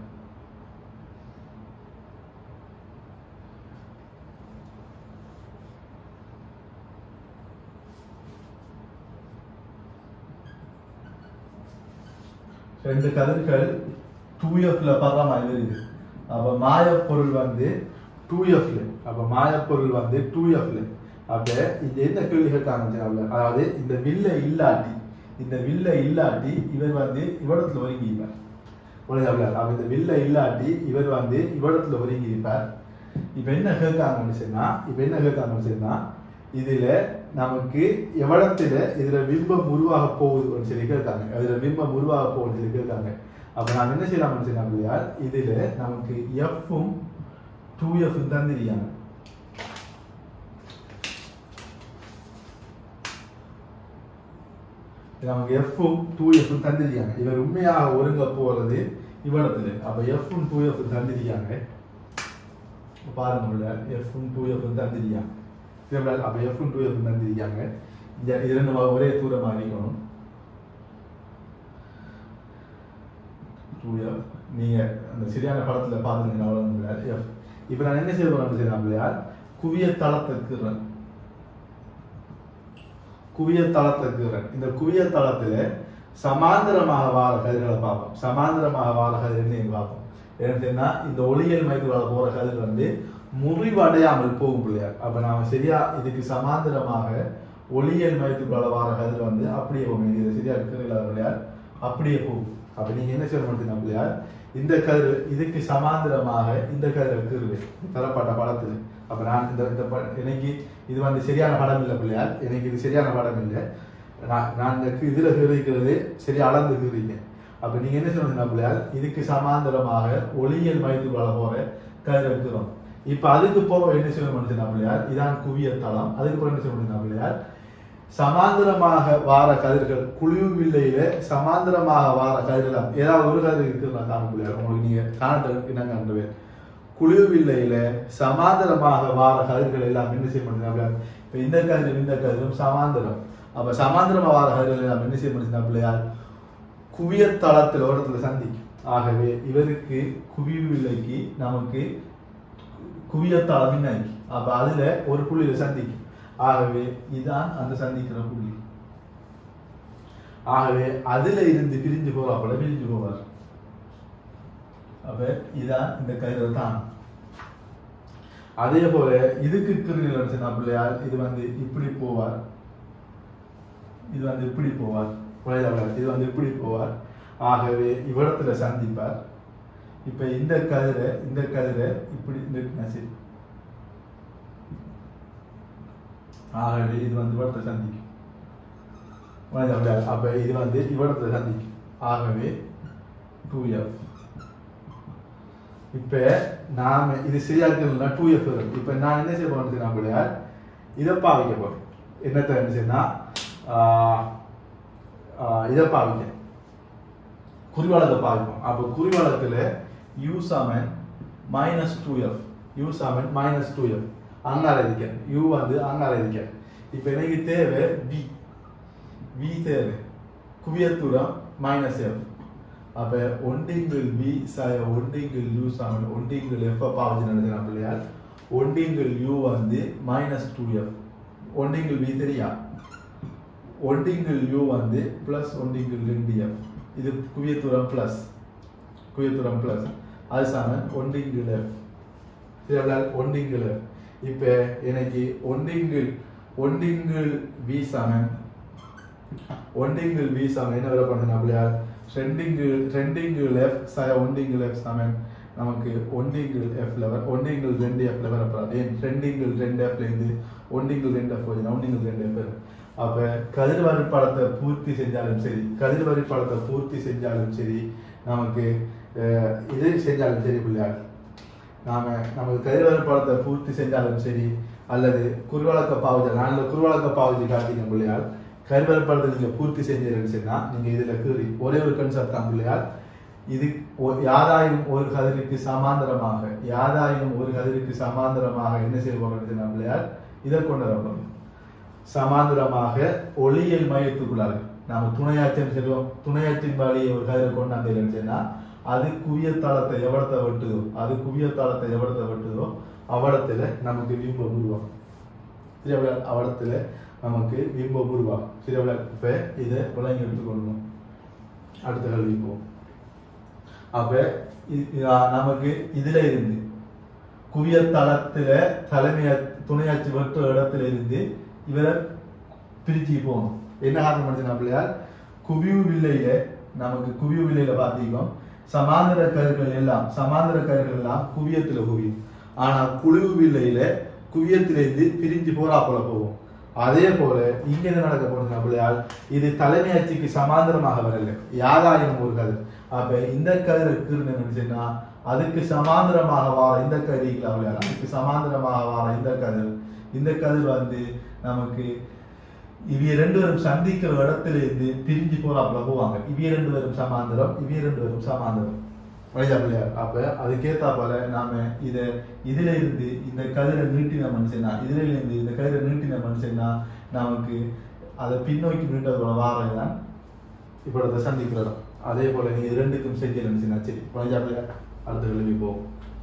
ரெண்டு கதிர்கள் டூ எஃப்ல படுற மாதிரி வருது அப்ப மாயப்பொருள் வந்து டூ எஃப்ல அப்ப மாயப்பொருள் வந்து டூ எஃப்ல அப்ப இந்த என்ன கேள்வி கேட்டாங்க அதாவது இந்த வில்ல இல்லாட்டி இந்த வில்ல இல்லாட்டி இவர் வந்து இவ்விடத்துல ஒருங்கி இருப்பார் உலக அப்ப இந்த வில்ல இல்லாட்டி இவர் வந்து இவ்விடத்துல ஒருங்கி இருப்பார் இப்ப என்ன கேட்காங்கன்னு சொன்னா இப்ப என்ன கேட்காங்கன்னு சொன்னா இதுல நமக்கு எவ்வளத்துல இதுல பிம்பம் உருவாக போகுதுன்னு சொல்லி கேட்காங்க அதுல பிம்பம் உருவாக போகுதுன்னு சொல்லி கேட்காங்க அப்ப நான் என்ன செய்யலாம்னு சொன்னா இல்லையா இதுல நமக்கு எஃப்பும் டூ எஃப் தான் தெரியாங்க நமக்கு எஃப்பும் டூ எஃப்பும் தந்திரிக்காங்க இவர் உண்மையாக ஒருங்க போறது இவ்விடத்துல அப்ப எஃப்பும் டூ எஃப் தந்திரிக்காங்க பாருங்க எஃப்பும் டூ எஃப் தந்திரிக்காங்க இவர்கள் அப்ப எஃப்பும் டூ எஃப் தந்திரிக்காங்க இந்த இரண்டு வ- ஒரே தூரமா இருக்கணும் டூ எஃப் நீங்க அந்த சரியான படத்துல பாத்துருங்க அவ்வளவு எஃப் இப்ப நான் என்ன செய்ய போறேன் செய்யலாம் குவிய தளத்திற்கு run. குவிய தளத்துக்கு இந்த குவிய தளத்துல சமாந்தரமாக வார கதிர்களை பார்ப்போம் சமாந்தரமாக வார கதிர் என்ன பார்ப்போம் ஏன்னா இந்த ஒளியியல் மையத்துக்குள்ள போற கதிர் வந்து முறிவடையாமல் போகும் பிள்ளையார் அப்ப நாம சரியா இதுக்கு சமாந்தரமாக ஒளியியல் மையத்துக்குள்ள வார கதிர் வந்து அப்படியே போகும் இது சரியா இருக்கிற பிள்ளையார் அப்படியே போகும் அப்ப நீங்க என்ன செய்ய மாட்டீங்க பிள்ளையார் இந்த கதிர் இதுக்கு சமாந்தரமாக இந்த கதிரை கீறுது தரப்பட்ட படத்துல அப்ப நான் இந்த இந்த ப- எனக்கு இது வந்து சரியான படம் இல்லை பிள்ளையார் எனக்கு இது சரியான படம் இல்லை நான் நான் இந்த இதுல கீறிக்கிறது சரி அளந்து கீறிங்க அப்ப நீங்க என்ன சொல்றீங்க பிள்ளையார் இதுக்கு சமாந்தரமாக ஒளியியல் மையத்துக்குள்ள போற கதிர் எடுக்கிறோம் இப்ப அதுக்கு போக என்ன செய்ய முடியுதுன்னா பிள்ளையார் இதான் குவிய தளம் அதுக்கு போக என்ன செய்ய முடியுதுன்னா பிள்ளையார் சமாந்தரமாக வார கதிர்கள் குழிவு வில்லையில சமாந்தரமாக வார கதிர்கள் ஏதாவது ஒரு கதிர் இருக்குது நான் காண முடியாது உங்களுக்கு நீங்க காண என்னங்க அந்த குழிவு வில்லையில சமாந்தரமாக வார கதிர்கள் எல்லாம் என்ன செய்ய முடியுது இப்ப இந்த கதிரும் இந்த கதிரும் சமாந்தரம் அப்ப சமாந்தரமா வார கதிர்கள் எல்லாம் என்ன செய்ய முடியுதுன்னா பிள்ளையார் குவிய தளத்தில் ஓரத்துல சந்திக்கும் ஆகவே இவருக்கு குவிவு வில்லைக்கு நமக்கு குவியத்தளம் மின்னாக்கி அப்ப அதுல ஒரு புள்ளியில சந்திக்கும் ஆகவே இதான் அந்த சந்திக்கிற புள்ளி ஆகவே அதுல இருந்து பிரிஞ்சு போறாப்புல பிரிஞ்சு போவார் அப்ப இதான் இந்த கயிறு தான் அதே போல இதுக்கு கிருநில சின்ன பிள்ளையார் இது வந்து இப்படி போவார் இது வந்து இப்படி போவார் புழையவர் இது வந்து இப்படி போவார் ஆகவே இவ்விடத்துல சந்திப்பார் இப்ப இந்த கதிரை இந்த கதிரை இப்படி இந்த சரி ஆகவே இது வந்து இவ்விடத்தை சந்திக்கும் புழையவர் அப்ப இது வந்து இவ்விடத்துல சந்திக்கும் ஆகவே டூ எஃப் இப்ப நாம இது சரியா இருக்குன்னா டூ எஃப் வரும் இப்ப நான் என்ன செய்ய போறேன் அப்படியா இதை பாவிக்க போறேன் என்னத்த என்ன செய்யணும்னா இதை பாவிக்க குறிவளத்தை பாவிப்போம் அப்போ குறிவளத்துல யூ சமன் மைனஸ் டூ எஃப் யூ சமன் மைனஸ் டூ எஃப் அங்கால இருக்க யூ வந்து அங்கால இருக்க இப்ப எனக்கு தேவை வி வி தேவை குவியத்தூரம் மைனஸ் எஃப் அப்ப ஒண்டிங்கிள் வி சாய ஒண்டிங்கிள் யூ சமன் ஒண்டிங்கிள் எஃப் பாவச்சு நினைச்சேன் பிள்ளையார் ஒண்டிங்கிள் யூ வந்து மைனஸ் டூ எஃப் ஒண்டிங்கிள் வி தெரியா ஒண்டிங்கிள் யூ வந்து பிளஸ் ஒண்டிங்கிள் ரெண்டு எஃப் இது குவியத்தூரம் பிளஸ் குவியத்தூரம் பிளஸ் அது சமன் ஒண்டிங்கிள் எஃப் சரி ஒண்டிங்கிள் எஃப் இப்போ எனக்கு ஒண்டிங்கிள் ஒண்டிங்கிள் வி சமன் ஒண்டிங்கிள் வி சமன் என்ன வர பண்ணுங்க அப்படியார் ட்ரெண்டிங்கிள் ட்ரெண்டிங்கிள் எஃப் சாய ஒண்டிங்கிள் எஃப் சமன் நமக்கு ஒண்டிங்கிள் எஃப்ல வர ஒண்டிங்கிள் ரெண்டு எஃப்ல வரப்படாது ஏன் ட்ரெண்டிங்கிள் ரெண்டு எஃப்ல இருந்து ஒண்டிங்கிள் ரெண்டு எஃப் வருது ஒண்டிங்கிள் ரெண்டு எஃப் வரும் அப்ப கதிர்வரி படத்தை பூர்த்தி செஞ்சாலும் சரி கதிர்வரி படத்தை பூர்த்தி செஞ்சாலும் சரி நமக்கு இது செஞ்சாலும் சரி பிள்ளையார் நாம நமக்கு கதிர்வரி படத்தை பூர்த்தி செஞ்சாலும் சரி அல்லது குருவழக்க பாவஜி நான் குருவழக்க பாவஜி காட்டிங்க பிள்ளையார் கதிர்வரி படத்தை நீங்க பூர்த்தி செஞ்சீங்கன்னு சொன்னா நீங்க இதுல கீறி ஒரே ஒரு கன்செப்ட் தான் பிள்ளையார் இது யாதாயும் ஒரு கதிருக்கு சமாந்தரமாக யாதாயும் ஒரு கதிருக்கு சமாந்தரமாக என்ன செய்ய போறது பிள்ளையார் இதை கொண்டு வரப்போம் சமாந்தரமாக ஒளியியல் மையத்துக்குள்ளாக நாம துணையாச்சம் செல்வோம் துணையாற்றின் வழியை ஒரு கதிரை கொண்டாந்து சொன்னா அது குவிய தளத்தை எவ்வளத்தை வெட்டுதோ அது குவிய தளத்தை எவ்வளத்தை வெட்டுதோ அவடத்துல நமக்கு பிம்பம் உருவாகும் சரியா அவடத்துல நமக்கு பிம்பம் உருவாகும் சரியா இப்ப இதை விளங்கி எடுத்துக்கொள்ளணும் அடுத்த கல்வி போவோம் அப்ப நமக்கு இதுல இருந்து குவிய தளத்துல தலைமைய துணையாட்சி வெற்ற இடத்துல இருந்து இவரை பிரிச்சு போகணும் என்ன காரணம் பண்ணுச்சுன்னா பிள்ளையார் குவிவு வில்லையில நமக்கு குவிவு வில்லையில பாத்தீங்கன்னா சமாந்திர கருகள் எல்லாம் சமாந்திர கருகள் எல்லாம் குவியத்துல குவியும் ஆனா குழிவு வில்லையில குவியத்திலிருந்து பிரிஞ்சு போறா போல போகும் அதே போல இங்க என்ன நடக்க போகுதுன்னா பிள்ளையால் இது தலைமையாட்சிக்கு சமாந்தரமாக வரல யாதாயிரம் ஒரு கதிர் அப்ப இந்த கதிர் இருக்குன்னு அதுக்கு சமாந்தரமாக வார இந்த கதிரிகளா விளையாடு அதுக்கு சமாந்தரமாக வார இந்த கதிர் இந்த கதிர் வந்து நமக்கு இவிய ரெண்டு பேரும் சந்திக்கிற இடத்துல இருந்து பிரிஞ்சு போறாப்புல போவாங்க இவிய ரெண்டு பேரும் சமாந்தரம் இவிய ரெண்டு பேரும் சமாந்தரம் வழியா பிள்ளையார் அப்ப அதுக்கேத்தா போல நாம இத இதுல இருந்து இந்த கதிரை நீட்டின மனுஷனா இதுல இருந்து இந்த கதிரை நீட்டின மனுஷனா நமக்கு அதை பின்னோக்கி மீண்டது போல வாரதான் இப்ப அதை சந்திக்கிறோம் அதே போல நீ இது ரெண்டுக்கும் செஞ்சு நினைச்சுனா சரி வழியா பிள்ளையார் அடுத்த கேள்வி போவோம்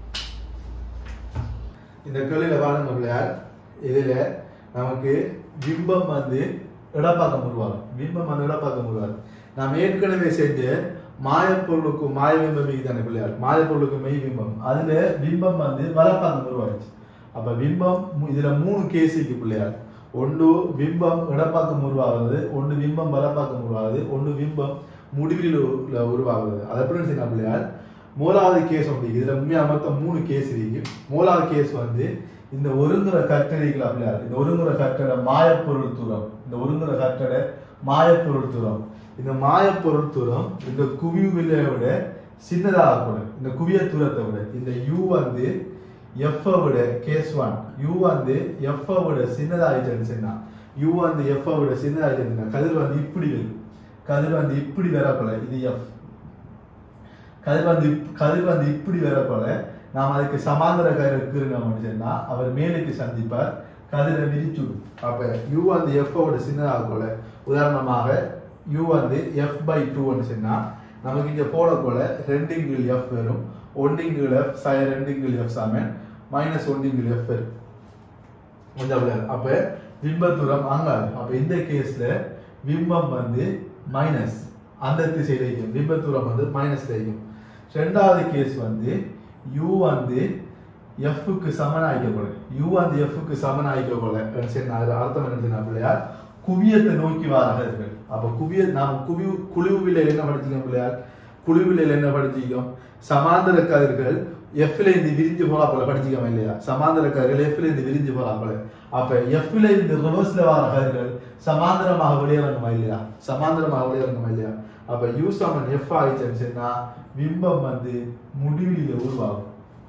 இந்த கேள்வியில பாருங்க பிள்ளையார் இதுல நமக்கு பிம்பம் வந்து இடப்பாக்கம் உருவாகும் பிம்பம் வந்து இடப்பாக்கம் உருவாகும் நாம் ஏற்கனவே செஞ்ச மாயப்பொருளுக்கும் மாயபிம்பம் தானே பிள்ளையார் மாயப்பொருளுக்கு மெய் பிம்பம் அதுல பிம்பம் வந்து வலப்பாக்கம் உருவாச்சு அப்ப பிம்பம் இதுல மூணு கேசிக்கு பிள்ளையார் ஒன்று பிம்பம் இடப்பாக்கம் உருவாகுது ஒன்று பிம்பம் வலப்பாக்கம் உருவாகுது ஒன்று பிம்பம் முடிவில் உருவாகுது அது எப்படி செய்யணும் பிள்ளையார் மூலாவது கேஸ் உண்டு இதுல உண்மையா மொத்தம் மூணு கேஸ் இருக்கு மூலாவது கேஸ் வந்து இந்த ஒருங்குற கட்டளைகள் அப்படியா இந்த ஒருங்குற கட்டளை மாயப்பொருள் தூரம் இந்த ஒருங்குற கட்டட மாயப்பொருள் தூரம் இந்த மாயப்பொருள் தூரம் இந்த குவிவு வில்லையை விட சின்னதாக கூட இந்த குவிய தூரத்தை விட இந்த யூ வந்து எஃப் விட கேஸ் ஒன் யூ வந்து எஃப் விட சின்னதாகிட்டு சொன்னா யூ வந்து எஃப் விட சின்னதாகிட்டு கதிர் வந்து இப்படி வரும் கதிர் வந்து இப்படி வரப்போல இது எஃப் கதிர் வந்து இப்- கதிர் வந்து இப்படி வரப்போல நாம் அதுக்கு சமாந்தர கதிர் கீறினோம் சொன்னா அவர் மேலுக்கு சந்திப்பார் கதிரை விரிச்சுடும் அப்ப யூ வந்து எஃப் ஓட சின்னதாக போல உதாரணமாக யூ வந்து எஃப் பை டூன்னு சொன்னா நமக்கு இங்க போட போல ரெண்டிங்கிள் எஃப் வரும் ஒன்றிங்கிள் எஃப் சய ரெண்டிங்கிள் எஃப் சமன் மைனஸ் ஒன்றிங்கிள் எஃப் வரும் கொஞ்சம் அப்படியே. அப்ப பிம்ப தூரம் அங்காது அப்ப இந்த கேஸ்ல பிம்பம் வந்து மைனஸ் அந்த திசையில இருக்கும் பிம்ப தூரம் வந்து மைனஸ்ல இருக்கும் ரெண்டாவது கேஸ் வந்து u வந்து f க்கு சமனாயிக்க போல u வந்து f க்கு சமனாயிக்க போல சரி நான் அதுல அர்த்தம் என்ன சொன்னா பிள்ளையார் குவியத்தை நோக்கி வாரார்கள் அப்ப குவிய நாம் குவி குழுவில என்ன படிச்சிருக்கோம் பிள்ளையார் குழுவில என்ன படிச்சிருக்கோம் சமாந்தர கதிர்கள் எஃப்ல இருந்து விரிஞ்சு போறா போல படிச்சிக்கோம் இல்லையா சமாந்தர கதிர்கள் எஃப்ல இருந்து விரிஞ்சு போறா போல அப்ப எஃப்ல இருந்து ரிவர்ஸ்ல வர கதிர்கள் சமாந்தரமாக வெளியிறங்குமா இல்லையா சமாந்தரமாக வெளியிறங்குமா இல்லையா அப்ப யூ சமன் எஃப் ஆயிடுச்சுன்னு சொன்னா பிம்பம் வந்து முடிவிலில உருவாகும்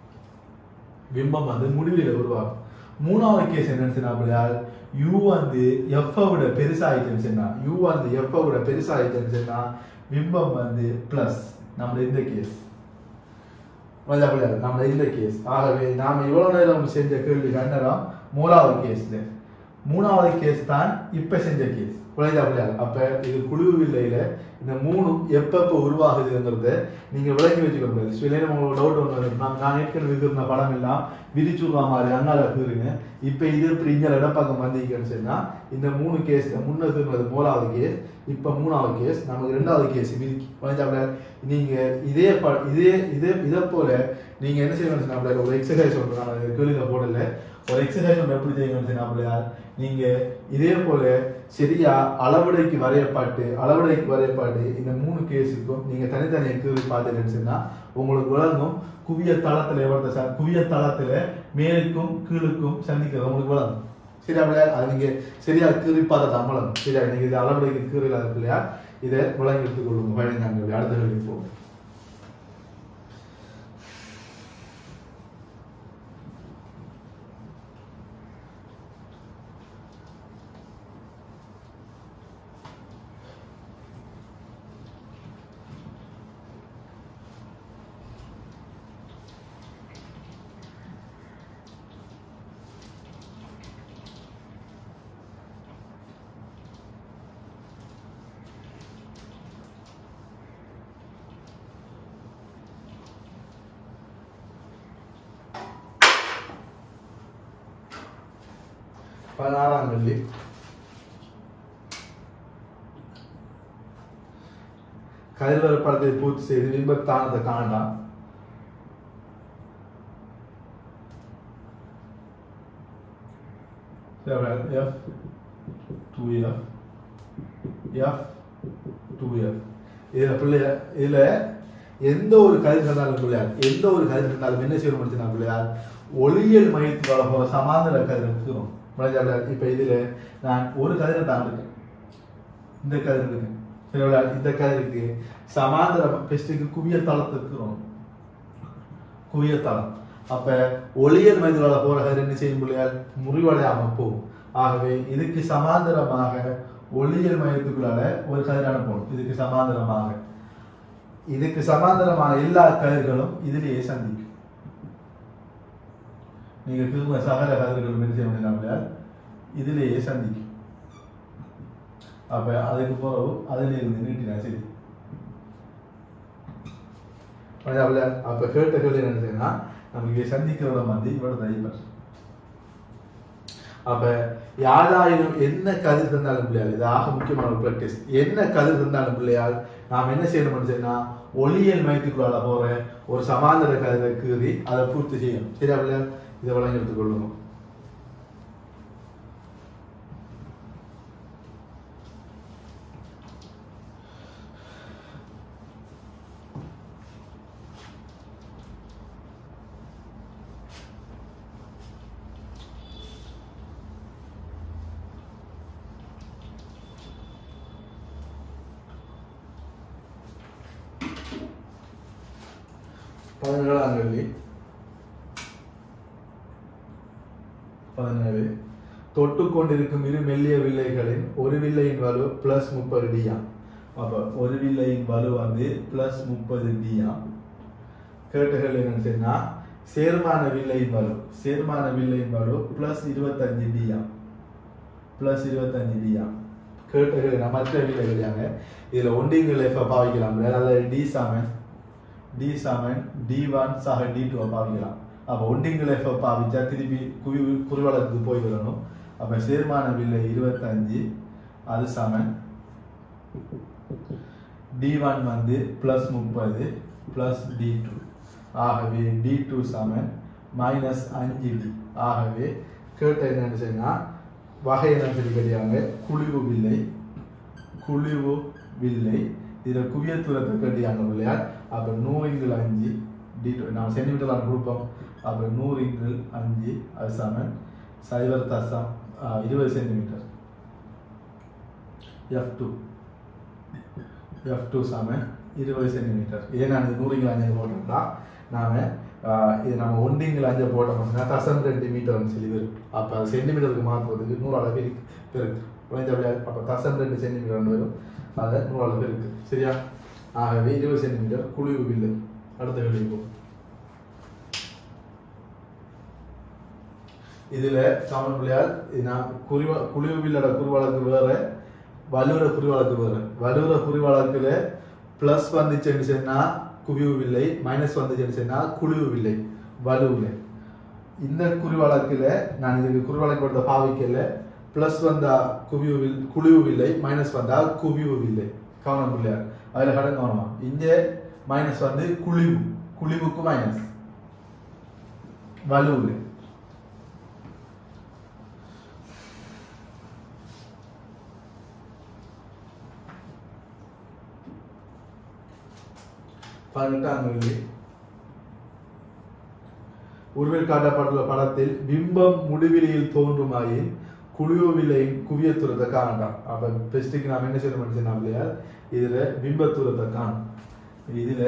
பிம்பம் வந்து முடிவில உருவாகும் மூணாவது கேஸ் என்னன்னு சொன்னா அப்படியால் யூ வந்து எஃப் விட பெருசாயிட்டுன்னு சொன்னா யூ வந்து எஃப் விட பெருசாயிட்டுன்னு சொன்னா பிம்பம் வந்து பிளஸ் நம்ம இந்த கேஸ் அப்படியாது நம்ம இந்த கேஸ் ஆகவே நாம இவ்வளவு நேரம் செஞ்ச கேள்வி கண்டனம் மூணாவது கேஸ்ல மூணாவது கேஸ் தான் இப்ப செஞ்ச கேஸ் குழந்தை அப்படியாது அப்ப இது குழு வில்லையில இந்த மூணும் எப்பப்ப உருவாகுதுங்கிறத நீங்க விளங்கி வச்சுக்க முடியாது சில நேரம் உங்களுக்கு டவுட் ஒன்று வரும். நான் நான் ஏற்கனவே இருக்கிற படம் எல்லாம் விரிச்சுடுற மாதிரி அங்கால இருக்குதுங்க இப்ப இது இப்படி இங்க இடப்பக்கம் வந்தீங்கன்னு சொன்னா இந்த மூணு கேஸ் முன்னது மூணாவது கேஸ் இப்ப மூணாவது கேஸ் நமக்கு ரெண்டாவது கேஸ் விரிக்கி குழந்தை அப்படியாது நீங்க இதே ப- இதே இதே இதை போல நீங்க என்ன செய்யணும்னு சொன்னா அப்படியே ஒரு எக்ஸசைஸ் ஒன்று நான் கேள்வியில போடல ஒரு எக்ஸசைஸ் ஒன்று எப்படி செய்யணும்னு சொன்னா அப்படியா நீங்க இதே போல சரியா அளவுடைக்கு வரையப்பாட்டு அளவுடைக்கு வரையப்பாட்டு இந்த மூணு கேஸுக்கும் நீங்க தனித்தனியா கேள்வி பார்த்துட்டேன்னு சொன்னா உங்களுக்கு விளங்கும் குவிய தளத்துல எவ்வளவு ச- குவிய தளத்துல மேலுக்கும் கீழுக்கும் சந்திக்கிறது உங்களுக்கு விளங்கும் சரியா பிள்ளையா அது நீங்க சரியா கீறி பார்த்த தமிழம் சரியா நீங்க இது அளவுடைக்கு கீறல பிள்ளையா இதை விளங்கி எடுத்துக் கொள்ளுங்க பதினஞ்சாம் அடுத்த கேள்வி போகும் பதினாறாம் கேள்வி கதிர்வர படத்தை பூர்த்தி செய்து விபத்தானத்தை காண்டாம் F two F F two F இதில் பிள்ளைய இதில் எந்த ஒரு கதிர் இருந்தாலும் பிள்ளையார் எந்த ஒரு கதிர் இருந்தாலும் என்ன செய்யணும் முடிச்சுனா பிள்ளையார் ஒளியியல் மையத்துக்கு போக சமாந்தர கதிர் இருக்கிறோம் பிள்ளையார் இப்போ இதில் நான் ஒரு கதிரை தான் இருக்கேன் இந்த கதிர் இருக்கு சரிங்களா இந்த கதிருக்கு சமாந்தர பெஸ்ட்டுக்கு குவிய தளத்தை இருக்கிறோம் குவிய தளம் அப்ப ஒளியல் மையத்தோட போற கதிர் என்ன செய்யும் பிள்ளையால் முறிவடையாம போகும் ஆகவே இதுக்கு சமாந்தரமாக ஒளியியல் மையத்துக்குள்ளால ஒரு கதிர் அனுப்பணும் இதுக்கு சமாந்தரமாக இதுக்கு சமாந்தரமான எல்லா கதிர்களும் இதிலேயே சந்திக்கும் நீங்க திரும்ப சகல கதிர்களும் என்ன செய்ய முடியாது இதிலேயே சந்திக்கும் அப்ப அதுக்கு பிறகு அதுல இருந்து நீட்டினா சரி அவ்வளவு அப்ப கேட்ட கேள்வி என்ன செய்யணும்னா நமக்கு சந்திக்கிறத வந்து இவ்வளவு தைப்பர் அப்ப யாராயிரம் என்ன கதிர் தந்தாலும் பிள்ளையால் இது ஆக முக்கியமான ஒரு பிராக்டிஸ் என்ன கதிர் தந்தாலும் பிள்ளையால் நாம் என்ன செய்யணும் சொன்னா ஒளியல் மையத்துக்குள்ளால போற ஒரு சமாந்தர கதிரை கீறி அதை பூர்த்தி செய்யணும் சரியா பிள்ளையால் இதை வழங்கி எடுத்துக் கொள்ளுங்க பதினேழாம் கேள்வி பதினேழு தொட்டு கொண்டிருக்கும் இரு மெல்லிய வில்லைகளின் ஒரு வில்லையின் வலு பிளஸ் முப்பது டியா அப்ப ஒரு வில்லையின் வலு வந்து பிளஸ் முப்பது டியா கேட்டுகள் என்னன்னு சொன்னா சேர்மான வில்லையின் வலு சேர்மான வில்லையின் வலு பிளஸ் இருபத்தஞ்சு டியா பிளஸ் இருபத்தஞ்சு டியா கேட்டுகள் நான் மற்ற வில்லைகள் யாங்க இதுல ஒன்றிங்கள் எஃப் பாவிக்கலாம் அதாவது டி சாமன் டி செவன் டி ஒன் சக டி டூ பாவிக்கலாம் அப்போ ஒண்டிங்கள் எஃப் பாவிச்சா திருப்பி குவி குருவளத்துக்கு போய் வரணும் அப்போ சேர்மான வில்லை இருபத்தஞ்சு அது செவன் டி ஒன் வந்து ப்ளஸ் முப்பது ப்ளஸ் டி டூ ஆகவே டி டூ செவன் மைனஸ் அஞ்சு டி ஆகவே கேட்ட என்னன்னு சொன்னா வகை என்னன்னு சொல்லி கேட்டாங்க குழிவு வில்லை குழிவு வில்லை இதில் குவிய தூரத்தை கேட்டியாங்க இல்லையா அப்போ நூறிங்கில் அஞ்சு டி டூ நான் சென்டிமீட்டர் கொடுப்போம் அப்போ நூறிங்கில் அஞ்சு அது சமன் சைபர் தசம் ஆ, இருபது centimetre F two F two சமன் இருபது சென்டிமீட்டர் ஏன் நான் இது நூறிங்கில் அஞ்சு போட்டோம்னா நாம ஆ, இது நம்ம ஒன்றிங்கில் அஞ்சு போட்டோம்னா தசம் ரெண்டு மீட்டர்னு சொல்லி வரும் அப்போ அது சென்டிமீட்டருக்கு மாற்றுறதுக்கு நூறு அளவு இருக்கு பெருக்கு குறைஞ்சபடியா அப்போ தசம் ரெண்டு சென்டிமீட்டர் வரும் அதை நூறு அளவு இருக்கு சரியா ஆகவே இருபது சென்டிமீட்டர் குழிவு வில்லு அடுத்த கேள்வி போ இதுல சமன் பிள்ளையார் நான் குறிவ குழிவு வில்லோட குறுவழக்கு வேற வலுர குறுவழக்கு வேற வலுர குறுவழக்குல பிளஸ் வந்துச்சுன்னு சொன்னா குவிவு வில்லை மைனஸ் வந்துச்சுன்னு சொன்னா குழிவு வில்லை வலுவில் இந்த குறிவழக்குல நான் இதுக்கு குறிவழக்கு கொடுத்த பாவிக்கல பிளஸ் வந்தா குவிவு வில் குழிவு வில்லை மைனஸ் வந்தா குவிவு வில்லை கவனம் பிள்ளையார் அதுல கடன் கவனமா இங்க மைனஸ் வந்து குழிவு குழிவுக்கு மைனஸ் வலுவில் பதினெட்டாம் கேள்வி உருவில் காட்டப்பட்டுள்ள படத்தில் பிம்பம் முடிவிலியில் தோன்றுமாயின் குழிவு விலையின் குவியத்துரத்தை காணலாம் அப்ப பெஸ்ட்டுக்கு நாம் என்ன செய்யணும் சொன்னா இல்லையா இதுல பிம்பத்துரத்தை காணும் இதுல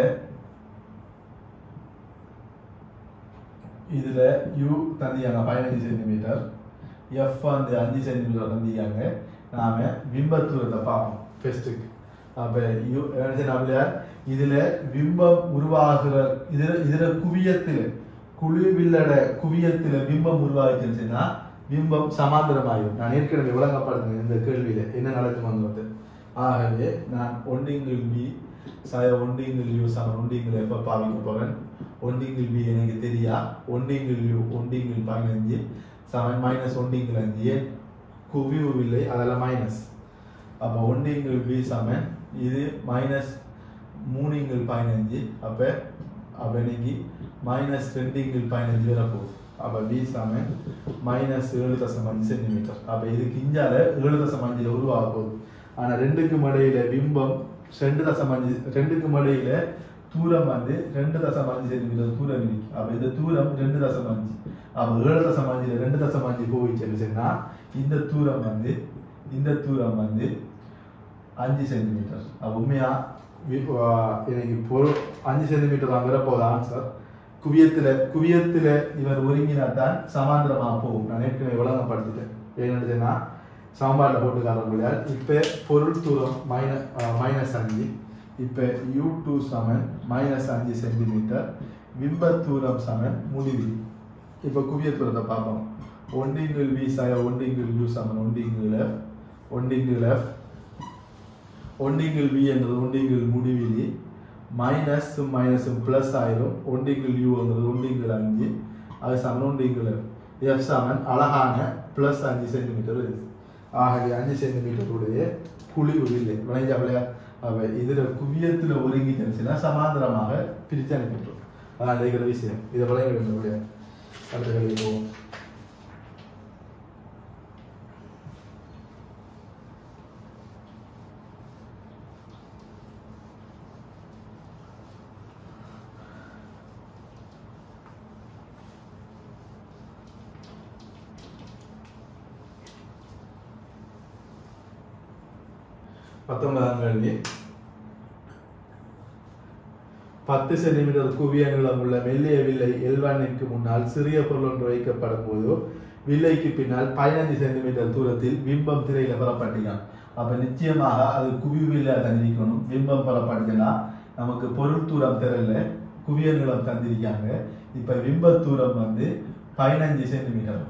இதுல யூ தந்தியாங்க பதினஞ்சு சென்டிமீட்டர் எஃப் வந்து அஞ்சு சென்டிமீட்டர் தந்தியாங்க நாம பிம்பத்துரத்தை பார்ப்போம் பெஸ்ட்டுக்கு அப்ப யூ என்ன செய்யணும் இல்லையா இதுல பிம்பம் உருவாகிற இதுல இதுல குவியத்துல குழிவில்லட குவியத்துல பிம்பம் உருவாகிச்சுன்னா பிம்பம் சமாந்தரமாயும் நான் ஏற்கனவே விளங்கப்படுறேன் இந்த கேள்வியில என்ன நடக்கும் வந்து ஆகவே நான் ஒண்டிங்கில் பி சாய ஒண்டிங்கில் யூ சமன் ஒண்டிங்கில் எப்ப பாவிக்க போறேன் ஒண்டிங்கில் பி எனக்கு தெரியா ஒண்டிங்கில் யூ ஒண்டிங்கில் பதினஞ்சு சமன் மைனஸ் ஒண்டிங்கில் அஞ்சு ஏன் குவிவு இல்லை அதெல்லாம் மைனஸ் அப்போ ஒண்டிங்கில் பி சமன் இது மைனஸ் மூணிங்கில் பதினஞ்சு அப்ப அப்ப இன்னைக்கு மைனஸ் ரெண்டுங்கில் பதினஞ்சு வரப்போகுது அப்ப பி சமன் மைனஸ் ஏழு தசம் அஞ்சு சென்டிமீட்டர் அப்ப இதுக்கு இஞ்சால ஏழு தசம் அஞ்சுல உருவாக போகுது ஆனா ரெண்டுக்கும் இடையில பிம்பம் ரெண்டு தசம் அஞ்சு ரெண்டுக்கும் இடையில தூரம் வந்து ரெண்டு தசம் அஞ்சு சென்டிமீட்டர் தூரம் இருக்கு அப்ப இந்த தூரம் ரெண்டு தசம் அஞ்சு அப்ப ஏழு தசம் அஞ்சுல ரெண்டு தசம் அஞ்சு போயிடுச்சுன்னு சொன்னா இந்த தூரம் வந்து இந்த தூரம் வந்து அஞ்சு சென்டிமீட்டர் அப்ப உண்மையா வி- ஆ, எனக்கு பொருள் அஞ்சு சென்டிமீட்டர் தான் வரப்போகுது ஆன்சர் குவியத்துல குவியத்துல இவர் ஒருங்கினா தான் சமாந்திரமா போகும் நான் ஏற்கனவே விளங்கப்படுத்திட்டேன் என்னதுன்னா சாம்பார்ல போட்டு காரணம் இப்ப பொருள் தூரம் மைனஸ் மைனஸ் அஞ்சு இப்ப யூ டூ சமன் மைனஸ் அஞ்சு சென்டிமீட்டர் பிம்ப தூரம் சமன் முடிவு இப்ப குவிய தூரத்தை பார்ப்போம் ஒன்றிங்கில் வி சாய ஒன்றிங்கில் யூ சமன் ஒன்றிங்கில் எஃப் ஒன்றிங்கில் எஃப் ஒன்றிங்கில் வி என்றது ஒன்றிங்கில் முடிவிலி மைனஸ் மைனஸும் ப்ளஸ் ஆயிரும் ஒன்றிங்கில் யூங்கிறது ஒன்றிங்கில் அஞ்சு அது சமன் ஒன்றிங்கில் எஃப் சமன் அழகான ப்ளஸ் அஞ்சு சென்டிமீட்டர் இருக்கு ஆகவே அஞ்சு சென்டிமீட்டர் உடைய குழிவு இல்லை விளைஞ்சாவிலையா அவ இதுல குவியத்துல ஒருங்கிச்சுன்னா சமாந்தரமாக பிரித்து அனுப்பிட்டுரும் அதான் இருக்கிற விஷயம் இதை விளைய வேண்டும் அடுத்த கேள்வி போவோம் பத்தொன்பதாம் கேள்வி பத்து சென்டிமீட்டர் குவிய நீளம் உள்ள மெல்லிய வில்லை எல்வானிற்கு முன்னால் சிறிய பொருள் ஒன்று வைக்கப்படும் போது வில்லைக்கு பின்னால் பதினைந்து சென்டிமீட்டர் தூரத்தில் பிம்பம் திரையில பெறப்பட்டிருக்கான் அப்ப நிச்சயமாக அது குவி வில்லை தந்திருக்கணும் பிம்பம் பெறப்பட்டுச்சுன்னா நமக்கு பொருள் தூரம் தெரியல குவிய நீளம் தந்திருக்காங்க இப்ப பிம்ப தூரம் வந்து பதினஞ்சு சென்டிமீட்டர்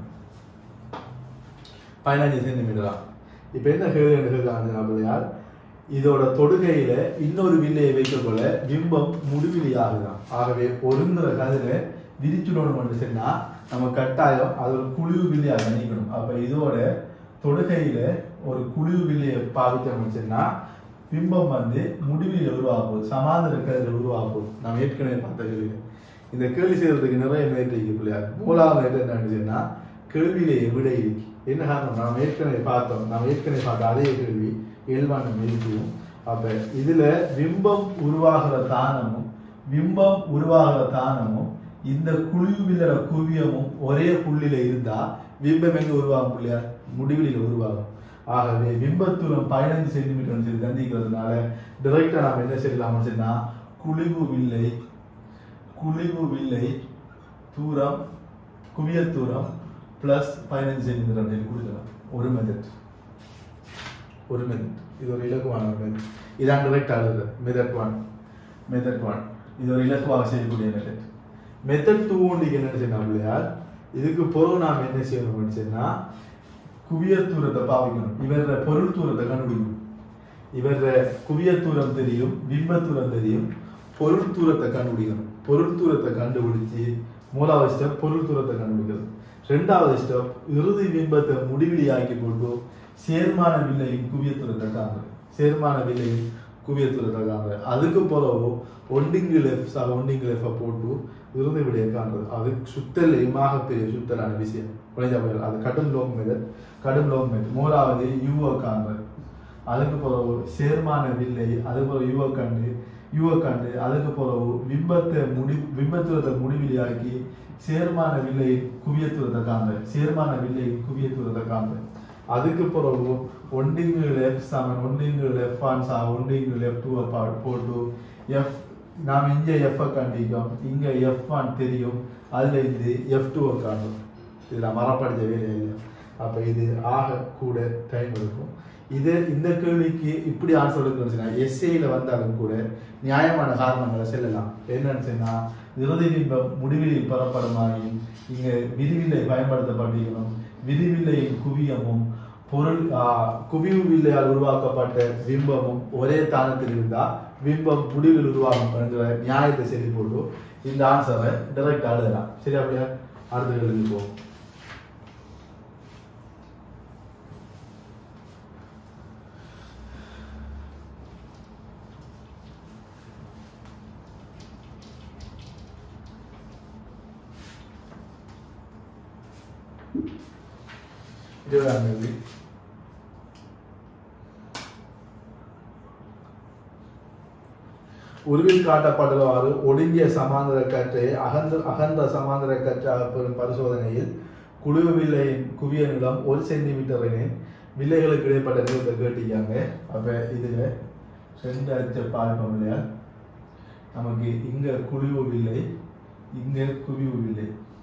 பதினஞ்சு சென்டிமீட்டரா இப்ப என்ன கேள்வி கேட்காங்க இதோட தொடுகையில இன்னொரு வில்லையை வைக்கக்குள்ள பிம்பம் முடிவிலி ஆகுதான் ஆகவே ஒருங்கிற கதிர விரிச்சுடணும் சொன்னா நம்ம கட்டாயம் அது ஒரு குழிவு வில்லையாக நினைக்கணும் அப்ப இதோட தொடுகையில ஒரு குழிவு வில்லையை பாவிச்சோம்னு சொன்னா பிம்பம் வந்து முடிவில உருவாகும் சமாந்தர கதிர உருவாகும் நம்ம ஏற்கனவே பார்த்த கேள்வி இந்த கேள்வி செய்யறதுக்கு நிறைய முயற்சி இருக்கு பிள்ளையார் மூலாவது என்னன்னு சொன்னா கேள்வியிலே விடை இருக்கு என்ன காரணம் நாம் ஏற்கனவே பார்த்தோம் நாம் ஏற்கனவே பார்த்த அதே கேள்வி இயல்பான இருக்கும் அப்ப இதுல பிம்பம் உருவாகிற தானமும் பிம்பம் உருவாகிற தானமும் இந்த குழிவிலர குவியமும் ஒரே புள்ளியில இருந்தா பிம்பம் எங்க உருவாகும் பிள்ளையார் முடிவிலில் உருவாகும் ஆகவே பிம்பத்தூரம் பதினைந்து சென்டிமீட்டர் சொல்லி தந்திக்கிறதுனால டிரெக்டா நாம் என்ன செய்யலாம்னு சொன்னா குழிவு வில்லை குழிவு வில்லை தூரம் குவிய தூரம் பிளஸ் பதினஞ்சு சென்டிமீட்டர் அப்படின்னு கொடுக்கலாம் ஒரு மெத்தட் ஒரு மெத்தட் இது ஒரு இலக்குவான ஒரு மெத்தட் இதான் டிரெக்ட் ஆகுது மெத்தட் ஒன் மெத்தட் ஒன் இது ஒரு இலக்குவாக செய்யக்கூடிய மெத்தட் மெத்தட் டூ ஒன்றுக்கு என்ன செய்யணும் பிள்ளையார் இதுக்கு பொருள் நாம் என்ன செய்யணும்னு சொன்னா குவிய தூரத்தை பாவிக்கணும் இவர பொருள் தூரத்தை கண்டுபிடிக்கணும் இவர குவிய தூரம் தெரியும் பிம்ப தூரம் தெரியும் பொருள் தூரத்தை கண்டுபிடிக்கணும் பொருள் தூரத்தை கண்டுபிடிச்சு மூணாவது ஸ்டெப் பொருள் தூரத்தை கண்டுபிடிக்கிறது ரெண்டாவது ஸ்டெப் இறுதி பிம்பத்தை முடிவிலி ஆக்கி போட்டு சேர்மான வில்லையின் குவிய தூரத்தை காண்றது சேர்மான வில்லையின் குவிய தூரத்தை காண்றது அதுக்கு பிறகு ஒண்டிங்கு லெஃப்ட் சக ஒண்டிங்கு லெஃப்டை போட்டு இறுதி விடையை காண்றது அது சுத்தல் இமாக பெரிய சுத்தலான விஷயம் குறைஞ்ச போயிடலாம் அது கடும் லோக் மெதட் கடும் லோக் மெதட் மூணாவது யூவை காண்றது அதுக்கு பிறகு சேர்மான வில்லை அதுக்கு பிறகு யுவ கண்டு யுவ கண்டு அதுக்கு பிறகு பிம்பத்தை முடி பிம்பத்துவத்தை முடிவிலியாக்கி சேர்மான வில்லை குவியத்துவத்தை காண்பு சேர்மான வில்லை குவியத்துவத்தை காண்பு அதுக்கு பிறகு ஒன்றிங்கு லெஃப்ட் சமன் ஒன்றிங்கு லெஃப்ட் ஆன் சா ஒன்றிங்கு லெஃப்ட் டூ போட்டு எஃப் நாம் இங்க எஃப் கண்டிக்கும் இங்க எஃப் ஆன் தெரியும் அதுல இருந்து எஃப் டூ காணும் இதுல மரப்படிச்ச வேலை இல்லை அப்ப இது ஆக கூட டைம் இருக்கும் இது இந்த கேள்விக்கு இப்படி ஆன்சர் எடுக்கணும்னா எஸ்ஏல வந்தாலும் கூட நியாயமான காரணங்களை செல்லலாம் என்னன்னு சொன்னா இறுதி பிம்பம் முடிவில் பெறப்படுமாயின் இங்க விதிவில்லை பயன்படுத்தப்பட்டிருக்கணும் விதிவில்லையின் குவியமும் பொருள் ஆஹ், குவிவு வில்லையால் உருவாக்கப்பட்ட பிம்பமும் ஒரே தானத்தில் இருந்தா பிம்பம் முடிவில் உருவாகும் என்கிற நியாயத்தை சொல்லி போட்டு இந்த ஆன்சரை டைரக்ட் எழுதலாம் சரி அப்படியா அடுத்த கேள்வி போவோம் இருபதாம் கேள்வி உருவில் காட்டப்பட்டவாறு ஒடுங்கிய சமாந்தர கற்றை அகன்ற அகன்ற சமாந்தர கற்றாக பெறும் பரிசோதனையில் குழுவு வில்லையின் குவிய நிலம் ஒரு சென்டிமீட்டர் எனில் வில்லைகளுக்கு இடைப்பட்ட நீளத்தை கேட்டிருக்காங்க அப்ப இதுல ரெண்டு அச்ச பார்ப்போம் இல்லையா நமக்கு இங்க குழிவு வில்லை இங்க குவிவு வில்லை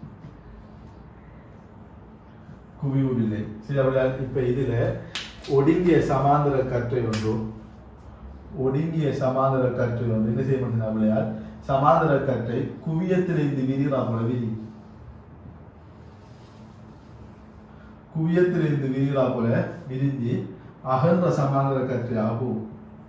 குவிவு வில்லை சரி அப்படியா இப்ப இதுல ஒடுங்கிய சமாந்தர கற்றை ஒன்றும் ஒடுங்கிய சமாந்தர கற்றை ஒன்று என்ன செய்ய முடியும் அப்படியார் சமாந்தர கற்றை குவியத்திலிருந்து விரிகிறாப்புல விரி குவியத்திலிருந்து விரிகிறாப்புல விரிஞ்சு அகன்ற சமாந்தர கற்றை ஆகும்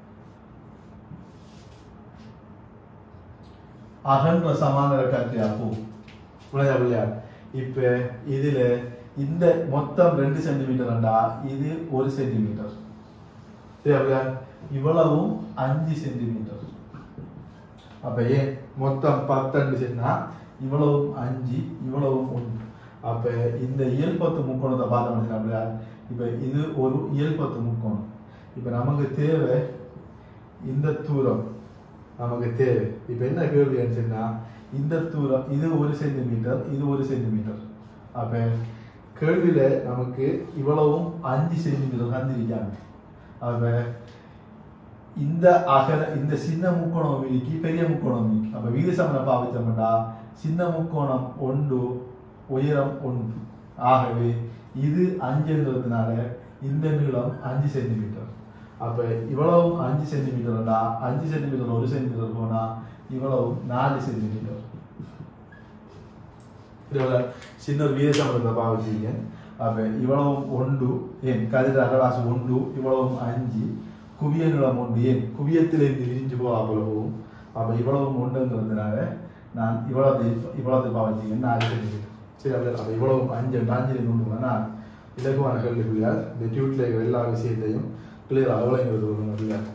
அகன்ற சமாந்தர கற்றை ஆகும் புரியுதா பிள்ளையார் இப்ப இதுல இந்த மொத்தம் ரெண்டு சென்டிமீட்டர்டா இது ஒரு சென்டிமீட்டர் சரி அப்படியா இவ்வளவும் அஞ்சு சென்டிமீட்டர் அப்ப ஏன் மொத்தம் பத்தண்டு சொன்னா இவ்வளவும் அஞ்சு இவ்வளவும் ஒன்று அப்ப இந்த இயல்பத்து முக்கோணத்தை பார்த்தோம் அப்படியா இப்ப இது ஒரு இயல்பத்து முக்கோணம் இப்ப நமக்கு தேவை இந்த தூரம் நமக்கு தேவை இப்ப என்ன கேள்வி சொன்னா இந்த தூரம் இது ஒரு சென்டிமீட்டர் இது ஒரு சென்டிமீட்டர் அப்ப கேள்வியில நமக்கு இவ்வளவும் அஞ்சு சென்டிமீட்டர் தந்திருக்காங்க அப்ப இந்த அகல இந்த சின்ன முக்கோணம் மிதிக்கு பெரிய முக்கோணம் மிதிக்கு அப்ப வீதி சமணம் பாவிச்சோம்டா சின்ன முக்கோணம் ஒன்று உயரம் ஒன்று ஆகவே இது அஞ்சுன்றதுனால இந்த நீளம் அஞ்சு சென்டிமீட்டர் அப்ப இவ்வளவு அஞ்சு சென்டிமீட்டர்டா அஞ்சு சென்டிமீட்டர் ஒரு சென்டிமீட்டர் போனா இவ்வளவு நாலு சென்டிமீட்டர் இதுல சின்ன ஒரு வீரசமரத்தை பாவிச்சீங்க அப்ப இவ்வளவு ஒன்று ஏன் கதிர அரவாசி ஒன்று இவ்வளவும் அஞ்சு குவிய நிலம் ஒன்று ஏன் குவியத்திலிருந்து விரிஞ்சு போகா போல போகும் அப்ப இவ்வளவும் ஒன்றுங்கிறதுனால நான் இவ்வளவு இவ்வளவு பாவிச்சீங்க நாலு சென்டிமீட்டர் சரி அப்ப அப்ப இவ்வளவு அஞ்சு அஞ்சு ஒன்று நான் இலகுவான கேள்விக்குள்ளார் இந்த டியூட்ல இருக்கிற எல்லா விஷயத்தையும் கிளியர் அவ்வளோங்கிறது ஒரு